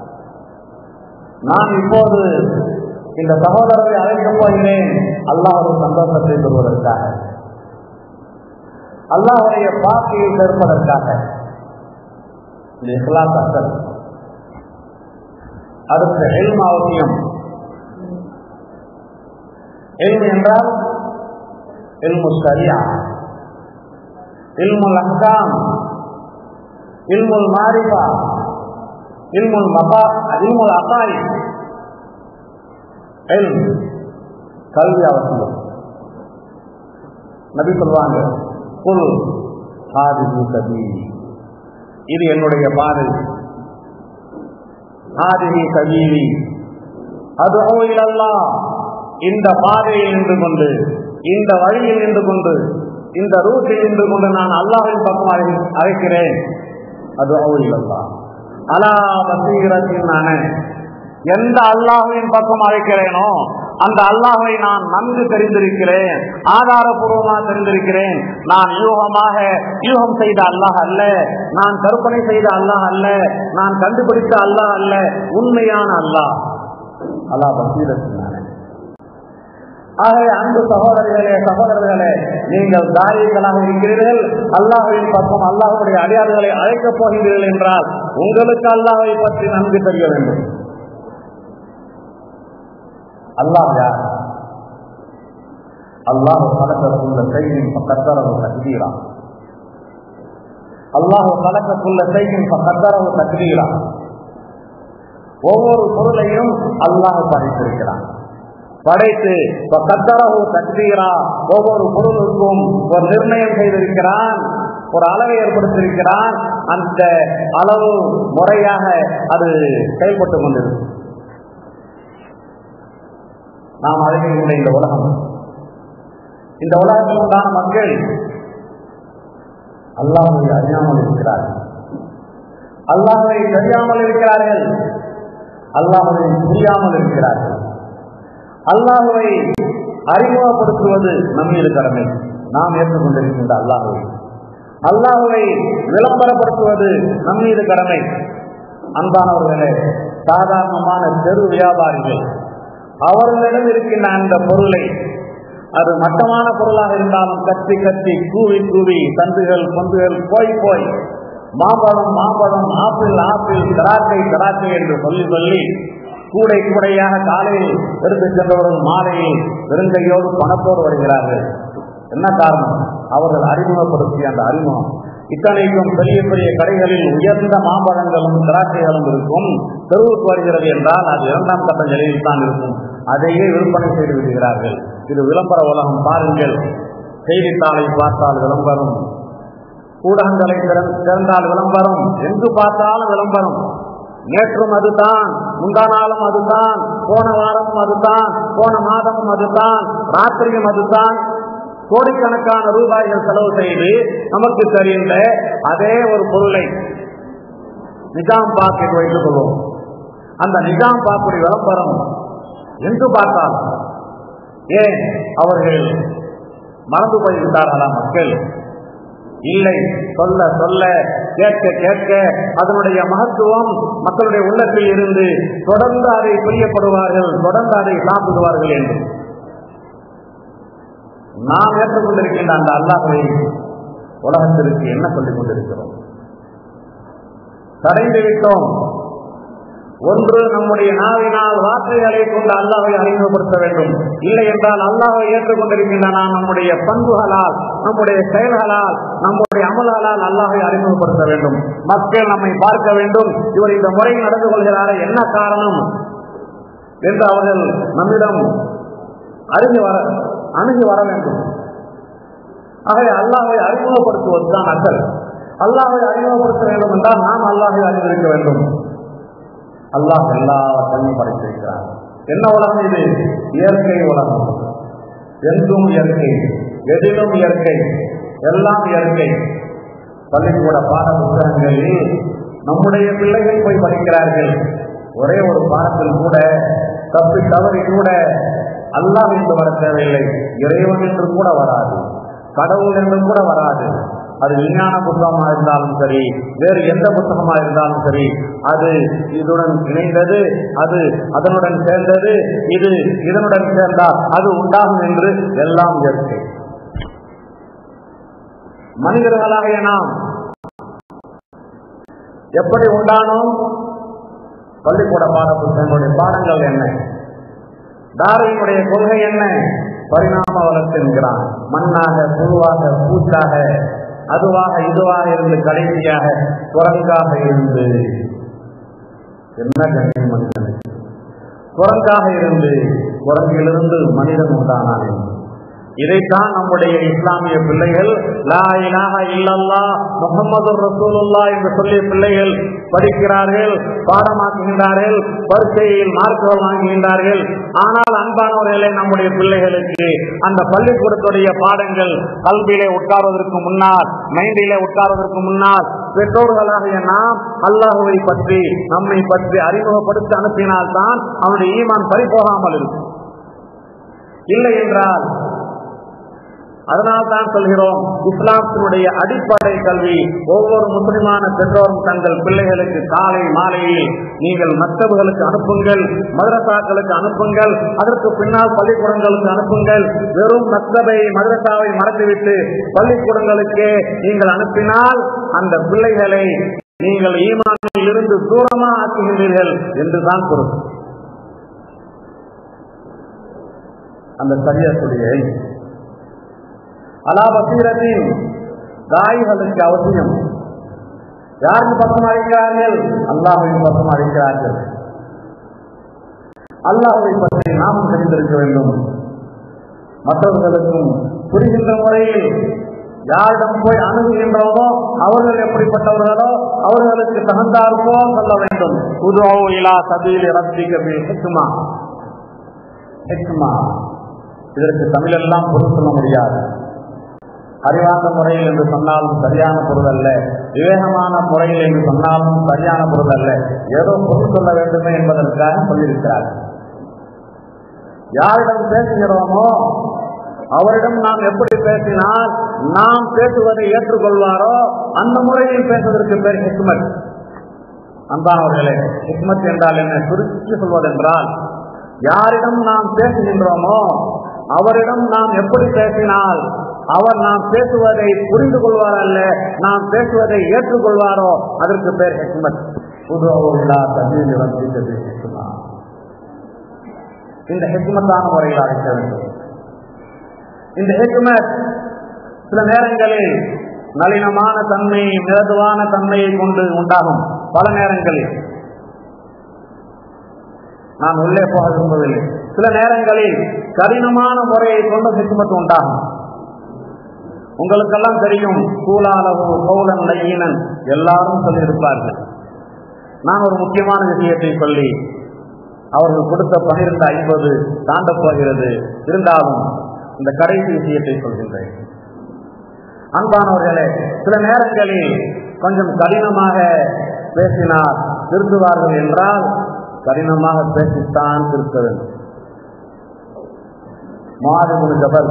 நான் இப்போது இந்த சகோதரரை அழைக்கப் போகிறேன் அல்லாஹ் சந்தோஷத்தை பெறுவதற்காக அல்லாஹுடைய பாக்கையை சேர்ப்பதற்காக இந்த இஸ்லாம் அசல் அடுத்த எல்ம அவசியம் எல்மு என்றால் எல்மு சரியா இல்முல் அஹ்காம் இல்முல் மாரிஃபா இல்முல் மபா இல்முல் அகாய் எல்ம் கல்வி அவசியம் நபி சொல்வாங்க குல் ஹாதிஹி சபீலி இது என்னுடைய பாதை ஹாதிஹி சபீலி அது இலல்லாஹ் இந்த பாதையில் நின்று கொண்டு இந்த வழியில் நின்று கொண்டு இந்த ரூட்டில் நின்று கொண்டு நான் அல்லாஹின் பக்கம் அழை- அழைக்கிறேன் அது அவுல்லா அலா பசீரத்தின் நானே எந்த அல்லாஹுவின் பக்கம் அழைக்கிறேனோ அந்த அல்லாஹை நான் நன்கு தெரிந்திருக்கிறேன் ஆதாரபூர்வமாக தெரிந்திருக்கிறேன் நான் யூகமாக யூகம் செய்த அல்லாஹ் அல்ல நான் கற்பனை செய்த அல்லாஹ் அல்ல நான் கண்டுபிடித்த அல்லாஹ் அல்ல உண்மையான அல்லாஹ் அலா பசீரத்தின் நானே ஆகவே அன்பு சகோதரிகளே சகோதரர்களே நீங்கள் தாரியங்களாக இருக்கிறீர்கள் அல்லாஹுவின் பக்கம் அல்லாஹுடைய அடியார்களை அழைக்கப் போகிறீர்கள் என்றால் உங்களுக்கு அல்லாஹை பற்றி நன்கு தெரிய வேண்டும் அல்லாஹ் யார் அல்லாஹ் கலக்கக்குள்ள செய்தின் கத்தரவு தக்தீரா அல்லாஹ் கலக்கக்குள்ள செய்தின் கத்தரவு தக்தீரா ஒவ்வொரு பொருளையும் அல்லாஹ் படைத்திருக்கிறான் படைத்து கத்தரவு தக்தீரா ஒவ்வொரு பொருளுக்கும் ஒரு நிர்ணயம் செய்திருக்கிறான் ஒரு அளவை ஏற்படுத்தியிருக்கிறான் அந்த அளவு முறையாக அது செயல்பட்டு கொண்டிருக்கும் நாம் அழகின்ற இந்த உலகம் இந்த உலகத்தில் உண்டான மக்கள் அல்லாஹை அறியாமல் இருக்கிறார்கள் அல்லாஹை தெரியாமல் இருக்கிறார்கள் அல்லாஹை புரியாமல் இருக்கிறார்கள் அல்லாஹுவை அறிமுகப்படுத்துவது நம்மீது கடமை நாம் ஏற்றுக்கொண்டிருக்கின்ற அல்லாஹுவை அல்லாஹுவை விளம்பரப்படுத்துவது நம்மீது கடமை அன்பானவர்களே சாதாரணமான தெரு வியாபாரிகள் அவர்களிடம் இருக்கின்ற அந்த பொருளை அது மட்டமான பொருளாக இருந்தாலும் கத்தி கத்தி கூவி கூவி தந்துகள் பொந்துகள் போய் போய் மாம்பழம் மாம்பழம் ஆப்பிள் ஆப்பிள் திராட்சை திராட்சை என்று சொல்லி சொல்லி கூடை கூடையாக காலையில் எடுத்து சென்றவர்கள் மாலையில் பெருங்கையோடு பணத்தோடு வருகிறார்கள் என்ன காரணம் அவர்கள் அறிமுகப்படுத்திய அந்த அறிமுகம் இத்தனைக்கும் பெரிய பெரிய கடைகளில் உயர்ந்த மாம்பழங்களும் திராட்சைகளும் இருக்கும் தெருவுக்கு வருகிறது என்றால் அது இரண்டாம் கட்ட நிலையில் தான் இருக்கும் அதையே விற்பனை செய்து விடுகிறார்கள் இது விளம்பர உலகம் பாருங்கள் செய்தித்தாளை பார்த்தால் விளம்பரம் ஊடகங்களை திறந்தால் விளம்பரம் எங்கு பார்த்தாலும் விளம்பரம் நேற்றும் அதுதான் முந்தா நாளும் அதுதான் போன வாரமும் அதுதான் போன மாதமும் அதுதான் ராத்திரியும் அதுதான் கோடிக்கணக்கான ரூபாய்கள் செலவு செய்து நமக்கு தெரிந்த அதே ஒரு பொருளை நிஜாம் பாக்கெட் வைத்துக் கொள்வோம் அந்த நிஜாம் பாக்குடைய விளம்பரம் எங்கு பார்த்தால் ஏன் அவர்கள் மறந்து போய்விட்டார்களா மக்கள் இல்லை சொல்ல சொல்ல கேட்க கேட்க அதனுடைய மகத்துவம் மக்களுடைய உள்ளத்தில் இருந்து தொடர்ந்து அதை பிரியப்படுவார்கள் தொடர்ந்து அதை சாப்பிடுவார்கள் என்று நாம் ஏற்றுக்கொண்டிருக்கின்ற அந்த அல்லாஹை உலகத்திற்கு என்ன சொல்லிக் கொண்டிருக்கிறோம் தடைந்து விட்டோம் ஒன்று நம்முடைய நாவினால் வார்த்தைகளை கொண்டு அல்லாஹை அறிமுகப்படுத்த வேண்டும் இல்லை என்றால் அல்லாஹை ஏற்றுக்கொண்டிருக்கின்ற நாம் நம்முடைய பண்புகளால் நம்முடைய செயல்களால் நம்முடைய அமல்களால் அல்லாஹை அறிமுகப்படுத்த வேண்டும் மக்கள் நம்மை பார்க்க வேண்டும் இவர் இந்த முறை நடந்து கொள்கிறாரே என்ன காரணம் என்று அவர்கள் நம்மிடம் அறிந்து வர அணுகி வர வேண்டும் ஆகவே அல்லாஹை அறிமுகப்படுத்துவதுதான் அசல் அல்லாஹை அறிமுகப்படுத்த வேண்டும் என்றால் நாம் அல்லாஹை அறிந்திருக்க வேண்டும் அல்லாஹ் எல்லாத்தையும் படைத்திருக்கிறார் என்ன உலகம் இது இயற்கை உலகம் எங்கும் இயற்கை எதிலும் இயற்கை எல்லாம் இயற்கை பள்ளிக்கூட பாட புத்தகங்களில் நம்முடைய பிள்ளைகள் போய் படிக்கிறார்கள் ஒரே ஒரு பாடத்தில் கூட தப்பி தவறி கூட அல்லாஹ் என்று வர தேவையில்லை இறைவன் என்று கூட வராது கடவுள் என்று கூட வராது அது விஞ்ஞான புத்தகமாக இருந்தாலும் சரி வேறு எந்த புத்தகமாக இருந்தாலும் சரி அது இதுடன் இணைந்தது அது அதனுடன் சேர்ந்தது இது இதனுடன் சேர்ந்தால் அது உண்டாகும் என்று எல்லாம் இயற்கை மனிதர்களாகிய நாம் எப்படி உண்டானோம் பள்ளிக்கூட பாட புத்தகங்களுடைய பாடங்கள் என்ன தாரையினுடைய கொள்கை என்ன பரிணாம வளர்ச்சி என்கிறான் மண்ணாக புழுவாக பூச்சாக அதுவாக இதுவாக இருந்து கடைசியாக குரங்காக இருந்து என்ன கண்ணியம் மனிதன் குரங்காக இருந்து குரங்கிலிருந்து மனிதன் உண்டானான் இதைத்தான் நம்முடைய இஸ்லாமிய பிள்ளைகள் லா இலாஹ இல்லல்லா முகமது ரசூலுல்லா என்று சொல்லிய பிள்ளைகள் படிக்கிறார்கள் பாடமாக்குகின்றார்கள் பரீட்சையில் மார்க்குகள் வாங்குகின்றார்கள் ஆனால் அன்பானவர்களே நம்முடைய பிள்ளைகளுக்கு அந்த பள்ளிக்கூடத்துடைய பாடங்கள் கல்வியிலே உட்கார்வதற்கு முன்னால் மைண்டிலே உட்கார்வதற்கு முன்னால் பெற்றோர்களாகிய நாம் அல்லாஹுவை பற்றி நம்மை பற்றி அறிமுகப்படுத்தி அனுப்பினால்தான் அவனுடைய ஈமான் பறிபோகாமல் இருக்கும் இல்லை என்றால் அதனால் தான் சொல்கிறோம் இஸ்லாத்தினுடைய அடிப்படை கல்வி ஒவ்வொரு முஸ்லிமான பெற்றோரும் தங்கள் பிள்ளைகளுக்கு காலை மாலையில் நீங்கள் மக்தபுகளுக்கு அனுப்புங்கள் மதரசாக்களுக்கு அனுப்புங்கள் அதற்கு பின்னால் பள்ளிக்கூடங்களுக்கு அனுப்புங்கள் வெறும் மக்தபை மதரசாவை மறந்துவிட்டு பள்ளிக்கூடங்களுக்கே நீங்கள் அனுப்பினால் அந்த பிள்ளைகளை நீங்கள் ஈமானில் இருந்து தூரமாக ஆக்குகின்றீர்கள் என்றுதான் பொருள் அந்த சரியத்துடைய அலா பசீரத்தின் தாய்களுக்கு அவசியம் யாருக்கு பக்கம் அளிக்கிறார்கள் அல்லாஹின் பக்கம் அளிக்கிறார்கள் அல்லாஹை பற்றி நாம் தெரிந்திருக்க வேண்டும் மற்றவர்களுக்கும் புரிகின்ற முறையில் யாரிடம் போய் அணுகுகின்றோமோ அவர்கள் எப்படிப்பட்டவர்களோ அவர்களுக்கு தகுந்தாற்போ சொல்ல வேண்டும் உதோ இலா சபீல் ரத்திக ஹெக்மா ஹெக்மா இதற்கு தமிழெல்லாம் பொருள் சொல்ல முடியாது அறிவார்ந்த முறையில் என்று சொன்னாலும் சரியான பொருள் அல்ல விவேகமான முறையில் என்று சொன்னாலும் சரியான பொருள் அல்ல ஏதோ பொருள் சொல்ல வேண்டுமே என்பதற்காக சொல்லியிருக்கிறார் யாரிடம் பேசுகிறோமோ அவரிடம் நாம் எப்படி பேசினால் நாம் பேசுவதை ஏற்றுக்கொள்வாரோ அந்த முறையில் பேசுவதற்கு பேர் ஹிக்மத் அன்பானவர்களே ஹிக்மத் என்றால் என்ன சுருக்கி சொல்வதென்றால் யாரிடம் நாம் பேசுகின்றோமோ அவரிடம் நாம் எப்படி பேசினால் அவர் நாம் பேசுவதை புரிந்து கொள்வார் அல்ல நாம் பேசுவதை ஏற்றுக்கொள்வாரோ அதற்கு பேர் ஹெக்மத் புதுவா தமிழ் ஹெக்மா இந்த ஹெக்மத்தான முறையில் அழைக்க வேண்டும் இந்த ஹெக்மத் சில நேரங்களில் நளினமான தன்மை மிருதுவான தன்மையை கொண்டு உண்டாகும் பல நேரங்களில் நான் உள்ளே போக விரும்பவில்லை சில நேரங்களில் கடினமான முறையை கொண்டு ஹிக்மத் உண்டாகும் உங்களுக்கெல்லாம் தெரியும் கூலாளவு கௌலன் லையினன் எல்லாரும் சொல்லியிருப்பார்கள் நான் ஒரு முக்கியமான விஷயத்தை சொல்லி அவர்கள் கொடுத்த பன்னிரண்டு ஐம்பது தாண்டப் போகிறது இருந்தாலும் இந்த கடைசி விஷயத்தை சொல்கின்றேன் அன்பானவர்களே சில நேரங்களில் கொஞ்சம் கடினமாக பேசினார் திருந்துவார்கள் என்றால் கடினமாக பேசித்தான் திருத்த வேண்டும் மாதகுரு ஜபல்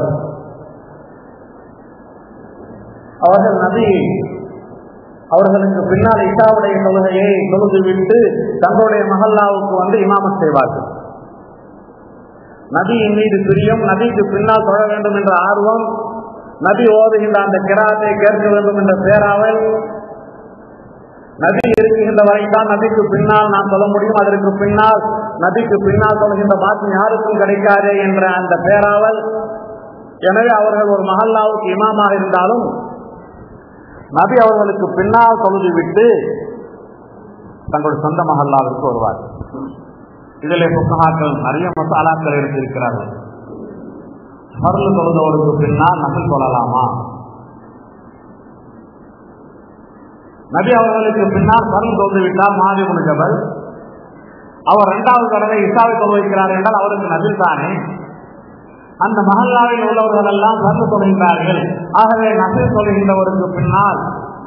அவர்கள் நபி அவர்களுக்கு பின்னால் இஷாவுடைய தொழுகையை தொழுது விட்டு தங்களுடைய மஹல்லாவுக்கு வந்து இமாமத் செய்வார்கள் நபியின் மீது பிரியம் நபிக்கு பின்னால் தொழ வேண்டும் என்ற ஆர்வம் நபி ஓதுகின்ற அந்த கிராத்தை கேட்க வேண்டும் என்ற பேராவல் நபி இருக்குகின்ற வரைதான் நபிக்கு பின்னால் நாம் சொல்ல முடியும் அதற்கு பின்னால் நபிக்கு பின்னால் சொல்கின்ற பாக்கியம் யாருக்கும் கிடைக்காதே என்ற அந்த பேராவல் எனவே அவர்கள் ஒரு மஹல்லாவுக்கு இமாமாக இருந்தாலும் நபி அவர்களுக்கு பின்னால் தொழுது விட்டு தங்களுடைய சொந்த மஹல்லாவிற்கு வருவார் இதிலே புத்தகாக்கள் நிறைய மசாலாக்கள் எடுத்திருக்கிறார்கள் மருள் தொழுதவருக்கு பின்னால் நகல் கொள்ளலாமா நபி அவர்களுக்கு பின்னால் மருள் தொழுது விட்டால் மாறி முடிஞ்சவர் அவர் இரண்டாவது தடவை இசாவை தொழுவிக்கிறார் என்றால் அவருக்கு நபில் தானே அந்த மஹல்லாவில் உள்ளவர்கள் எல்லாம் வந்து தொழுகின்றார்கள் ஆகவே நபில் தொழுகின்றவருக்கு பின்னால்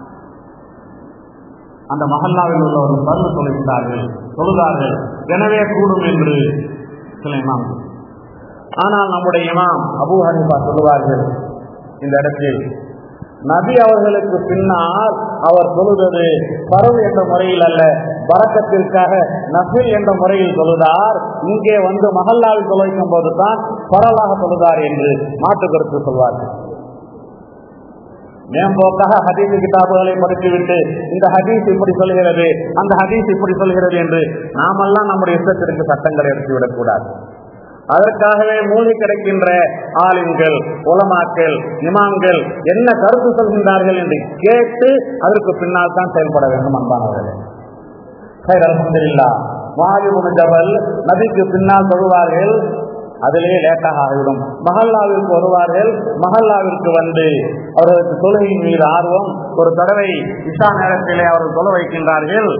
அந்த மஹல்லாவில் உள்ளவர்கள் வந்து தொழுகின்றார்கள் தொழுதார்கள் எனவே கூடும் என்று சில இமாம் ஆனால் நம்முடைய இமாம் அபு ஹனிஃபா சொல்லுவார்கள் இந்த இடத்தில் நபி அவர்களுக்கு பின்னால் அவர் தொழுதது பரவு என்ற முறையில் அல்ல வரக்கத்திற்காக நபில் என்ற முறையில் தொழுதார் இங்கே வந்து மஹல்லாவில் தொலைக்கும் போதுதான் பரவலாக தொழுதார் என்று மாற்று கருத்து சொல்வார்கள் மேம்போக்காக ஹதீஸ் கிதாபுகளை படித்துவிட்டு இந்த ஹதீஸ் இப்படி சொல்கிறது அந்த ஹதீஸ் இப்படி சொல்கிறது என்று நாமெல்லாம் நம்முடைய இஷ்டத்திற்கு சட்டங்களை எடுத்துவிடக் கூடாது அதற்காகவே மூழ்கி கிடைக்கின்ற ஆலிம்கள் உலமாக்கள் இமாம்கள் என்ன கருத்து சொல்கின்றார்கள் என்று கேட்டு அதற்கு பின்னால் தான் செயல்பட வேண்டும் அன்பானவர்களே சரி அலமதுல்லா மாலிபுன் ஜபல் நபிக்கு பின்னால் சொல்வார்கள் அதிலே லேட்டாக ஆகிவிடும் மஹல்லாவிற்கு வருவார்கள் மஹல்லாவிற்கு வந்து அவர்களுக்கு தொழுகையின் மீது ஆர்வம் ஒரு தடவை இஷா நேரத்திலே அவர்கள் தொலை வைக்கின்றார்கள்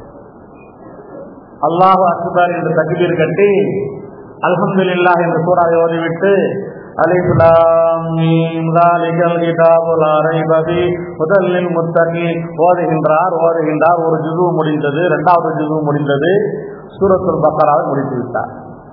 அல்லாஹு அக்பர் என்று தகுதீர் கட்டி அல்ஹம்துலில்லா என்று சூறாவை ஓதிவிட்டு முதலில் முத்தகி ஓதுகின்றார் ஓதுகின்றார் ஒரு ஜுது முடிந்தது இரண்டாவது ஜுது முடிந்தது சூரத்துல் பக்கராவை முடித்து விட்டார்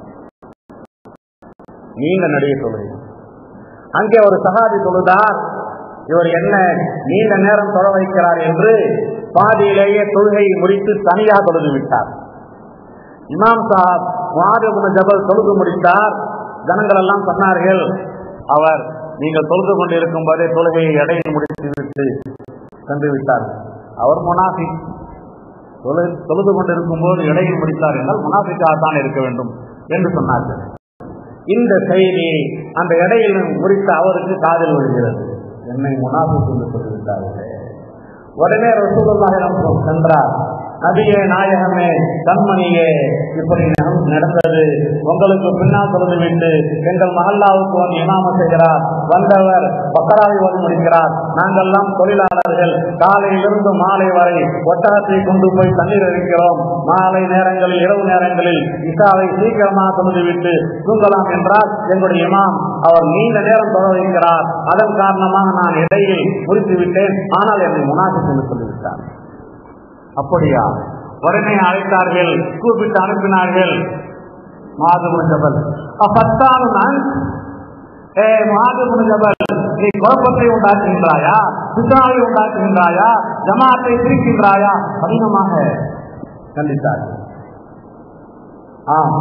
நீண்ட நடிகை தொழுகை அங்கே ஒரு சகாதி தொழுதார் இவர் என்ன நீண்ட நேரம் தொழ வைக்கிறார் என்று பாதியிலேயே தொழுகையை முடித்து தனியாக தொழுது விட்டார் இமாம் சாஹாப் மாதகுன ஜபல் தொழுது முடித்தார் ஜனங்கள் எல்லாம் சொன்னார்கள் அவர் நீங்கள் தொழுது கொண்டிருக்கும் போதே தொழுகையை இடையில் முடித்து விட்டு சென்று விட்டார் அவர் முனாஃபி தொழு தொழுது கொண்டிருக்கும் போது இடையில் முடித்தார் என்றால் முனாஃபிக்காகத்தான் இருக்க வேண்டும் என்று சொன்னார்கள் இந்த செய்தியை அந்த இடையில் முடித்த அவருக்கு காதல் விழுகிறது என்னை முனாஃபிக் என்று சொல்லிவிட்டார்களே உடனே ரசூலுல்லாஹிடம் சென்றார் நபியே நாயகமே கண்மணியே இப்படி நட- நடந்தது உங்களுக்கு பின்னால் சொல்லிவிட்டு எங்கள் மஹல்லாவுக்கு வந்து இமாம செய்கிறார் வந்தவர் பக்கராவை ஓதி முடிக்கிறார் நாங்கெல்லாம் தொழிலாளர்கள் காலையிலிருந்து மாலை வரை ஒட்டகத்தை கொண்டு போய் தண்ணீர் இருக்கிறோம் மாலை நேரங்களில் இரவு நேரங்களில் இசாவை சீக்கிரமாக தொழுதுவிட்டு தூங்கலாம் என்றால் எங்களுடைய இமாம் அவர் நீண்ட நேரம் தொழ வைக்கிறார் அதன் காரணமாக நான் இடையில் முடித்து விட்டேன் ஆனால் என்னை முனாஃபிக் என்று சொல்லிவிட்டார் அப்படியா உடனே அழைத்தார்கள் கூப்பிட்டு அனுப்பினார்கள் மாதுமுன் ஜபல் அப்பத்தாலும் நான் ஏ மாதுமுன் ஜபல் நீ குழப்பத்தை உண்டாக்குகின்றாயா பிசாவை உண்டாக்குகின்றாயா ஜமாத்தை பிரிக்கின்றாயா கடினமாக கண்டித்தார்கள் ஆம்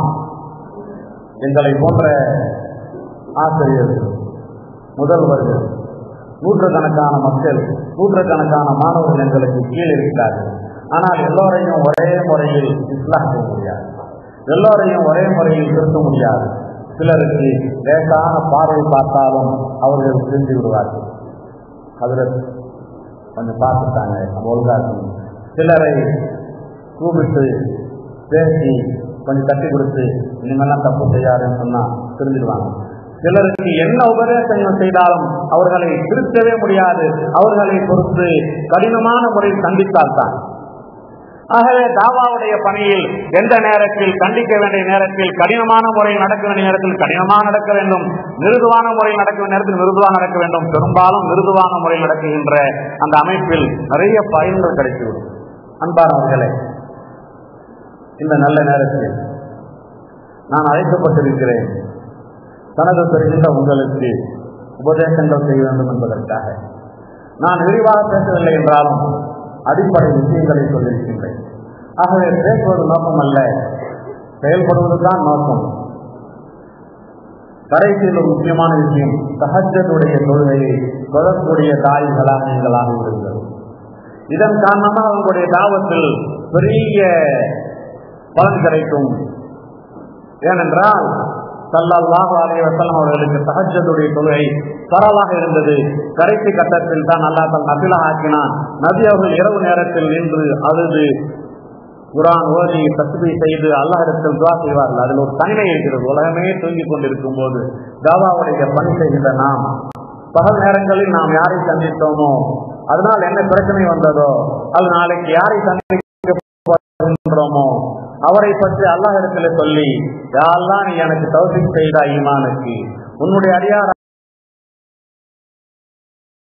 எங்களை போன்ற ஆசிரியர்கள் முதல்வர்கள் நூற்றுக்கணக்கான மக்கள் நூற்றுக்கணக்கான மாணவர்கள் எங்களுக்கு கீழே இருக்கிறார்கள் ஆனால் எல்லோரையும் ஒரே முறையில் இஸ்லாம் செய்ய முடியாது எல்லோரையும் ஒரே முறையில் திருத்த முடியாது சிலருக்கு லேசான பார்வை பார்த்தாலும் அவர்கள் திரும்பி விடுவார்கள் அதில் கொஞ்சம் பார்த்துட்டாங்க நம்ம ஒழுங்கா இருக்கணும். சிலரை கூப்பிட்டு பேசி கொஞ்சம் தட்டி கொடுத்து இனிமேல்லாம் தப்பு செய்யாதுன்னு சொன்னா திரும்பிடுவாங்க சிலருக்கு என்ன உபதேசங்கள் செய்தாலும் அவர்களை திருத்தவே முடியாது அவர்களை பொறுத்து கடினமான முறையில் சந்தித்தால் தான் ஆகவே தாவாவுடைய பணியில் எந்த நேரத்தில் கண்டிக்க வேண்டிய நேரத்தில் கடினமான முறையில் நடக்க வேண்டிய நேரத்தில் கடினமாக நடக்க வேண்டும் மிருதுவான முறையில் நடக்க வேண்டிய நேரத்தில் மிருதுவாக நடக்க வேண்டும் பெரும்பாலும் மிருதுவான முறையில் நடக்குகின்ற அந்த அமைப்பில் நிறைய பயன்கள் கிடைத்துவிடும் அன்பானவர்களே இந்த நல்ல நேரத்தில் நான் அழைக்கப்பட்டிருக்கிறேன் தனது பெறுகின்ற உங்களுக்கு உபதேசங்கள் செய்ய வேண்டும் என்பதற்காக நான் விரிவாக பேசவில்லை என்றாலும் அடிப்படை விஷயங்களை சொல்லியிருக்கின்றேன் ஆகவே பேசுவது நோக்கம் அல்ல செயல்படுவதுதான் நோக்கம் கடைசியில் ஒரு முக்கியமான விஷயம் சஹஜத்துடைய தொழுகையை தொடரக்கூடிய தாய்களாக நீங்களாக விடுங்கள் இதன் காரணமாக உங்களுடைய தாவத்தில் பெரிய பலன் கிடைக்கும் ஏனென்றால் சல்லல்லாஹு அலைஹி வஸல்லம் அவர்களுக்கு தஹஜ்ஜுடைய தொழுகை பரவாக இருந்தது கடைசி கட்டத்தில் தான் அல்லாஹ் தன் நபிலா ஆக்கினான் நபி அவர்கள் இரவு நேரத்தில் நின்று அழுது குரான் ஓதி தஸ்பீ செய்து அல்லாஹிடத்தில் துவா செய்வார்கள் அதில் ஒரு தனிமை இருக்கிறது உலகமே தூங்கிக் கொண்டிருக்கும் போது தாவாவுடைய பணி செய்கின்ற நாம் பகல் நேரங்களில் நாம் யாரை சந்தித்தோமோ அதனால் என்ன பிரச்சனை வந்ததோ அது நாளைக்கு யாரை சந்திக்கிறோமோ அவரை பற்றி அல்லாஹ் இடத்துல சொல்லி யாரெல்லாம் நீ எனக்கு தௌசிக் செய்தா ஈமானுக்கு உன்னுடைய அடியார்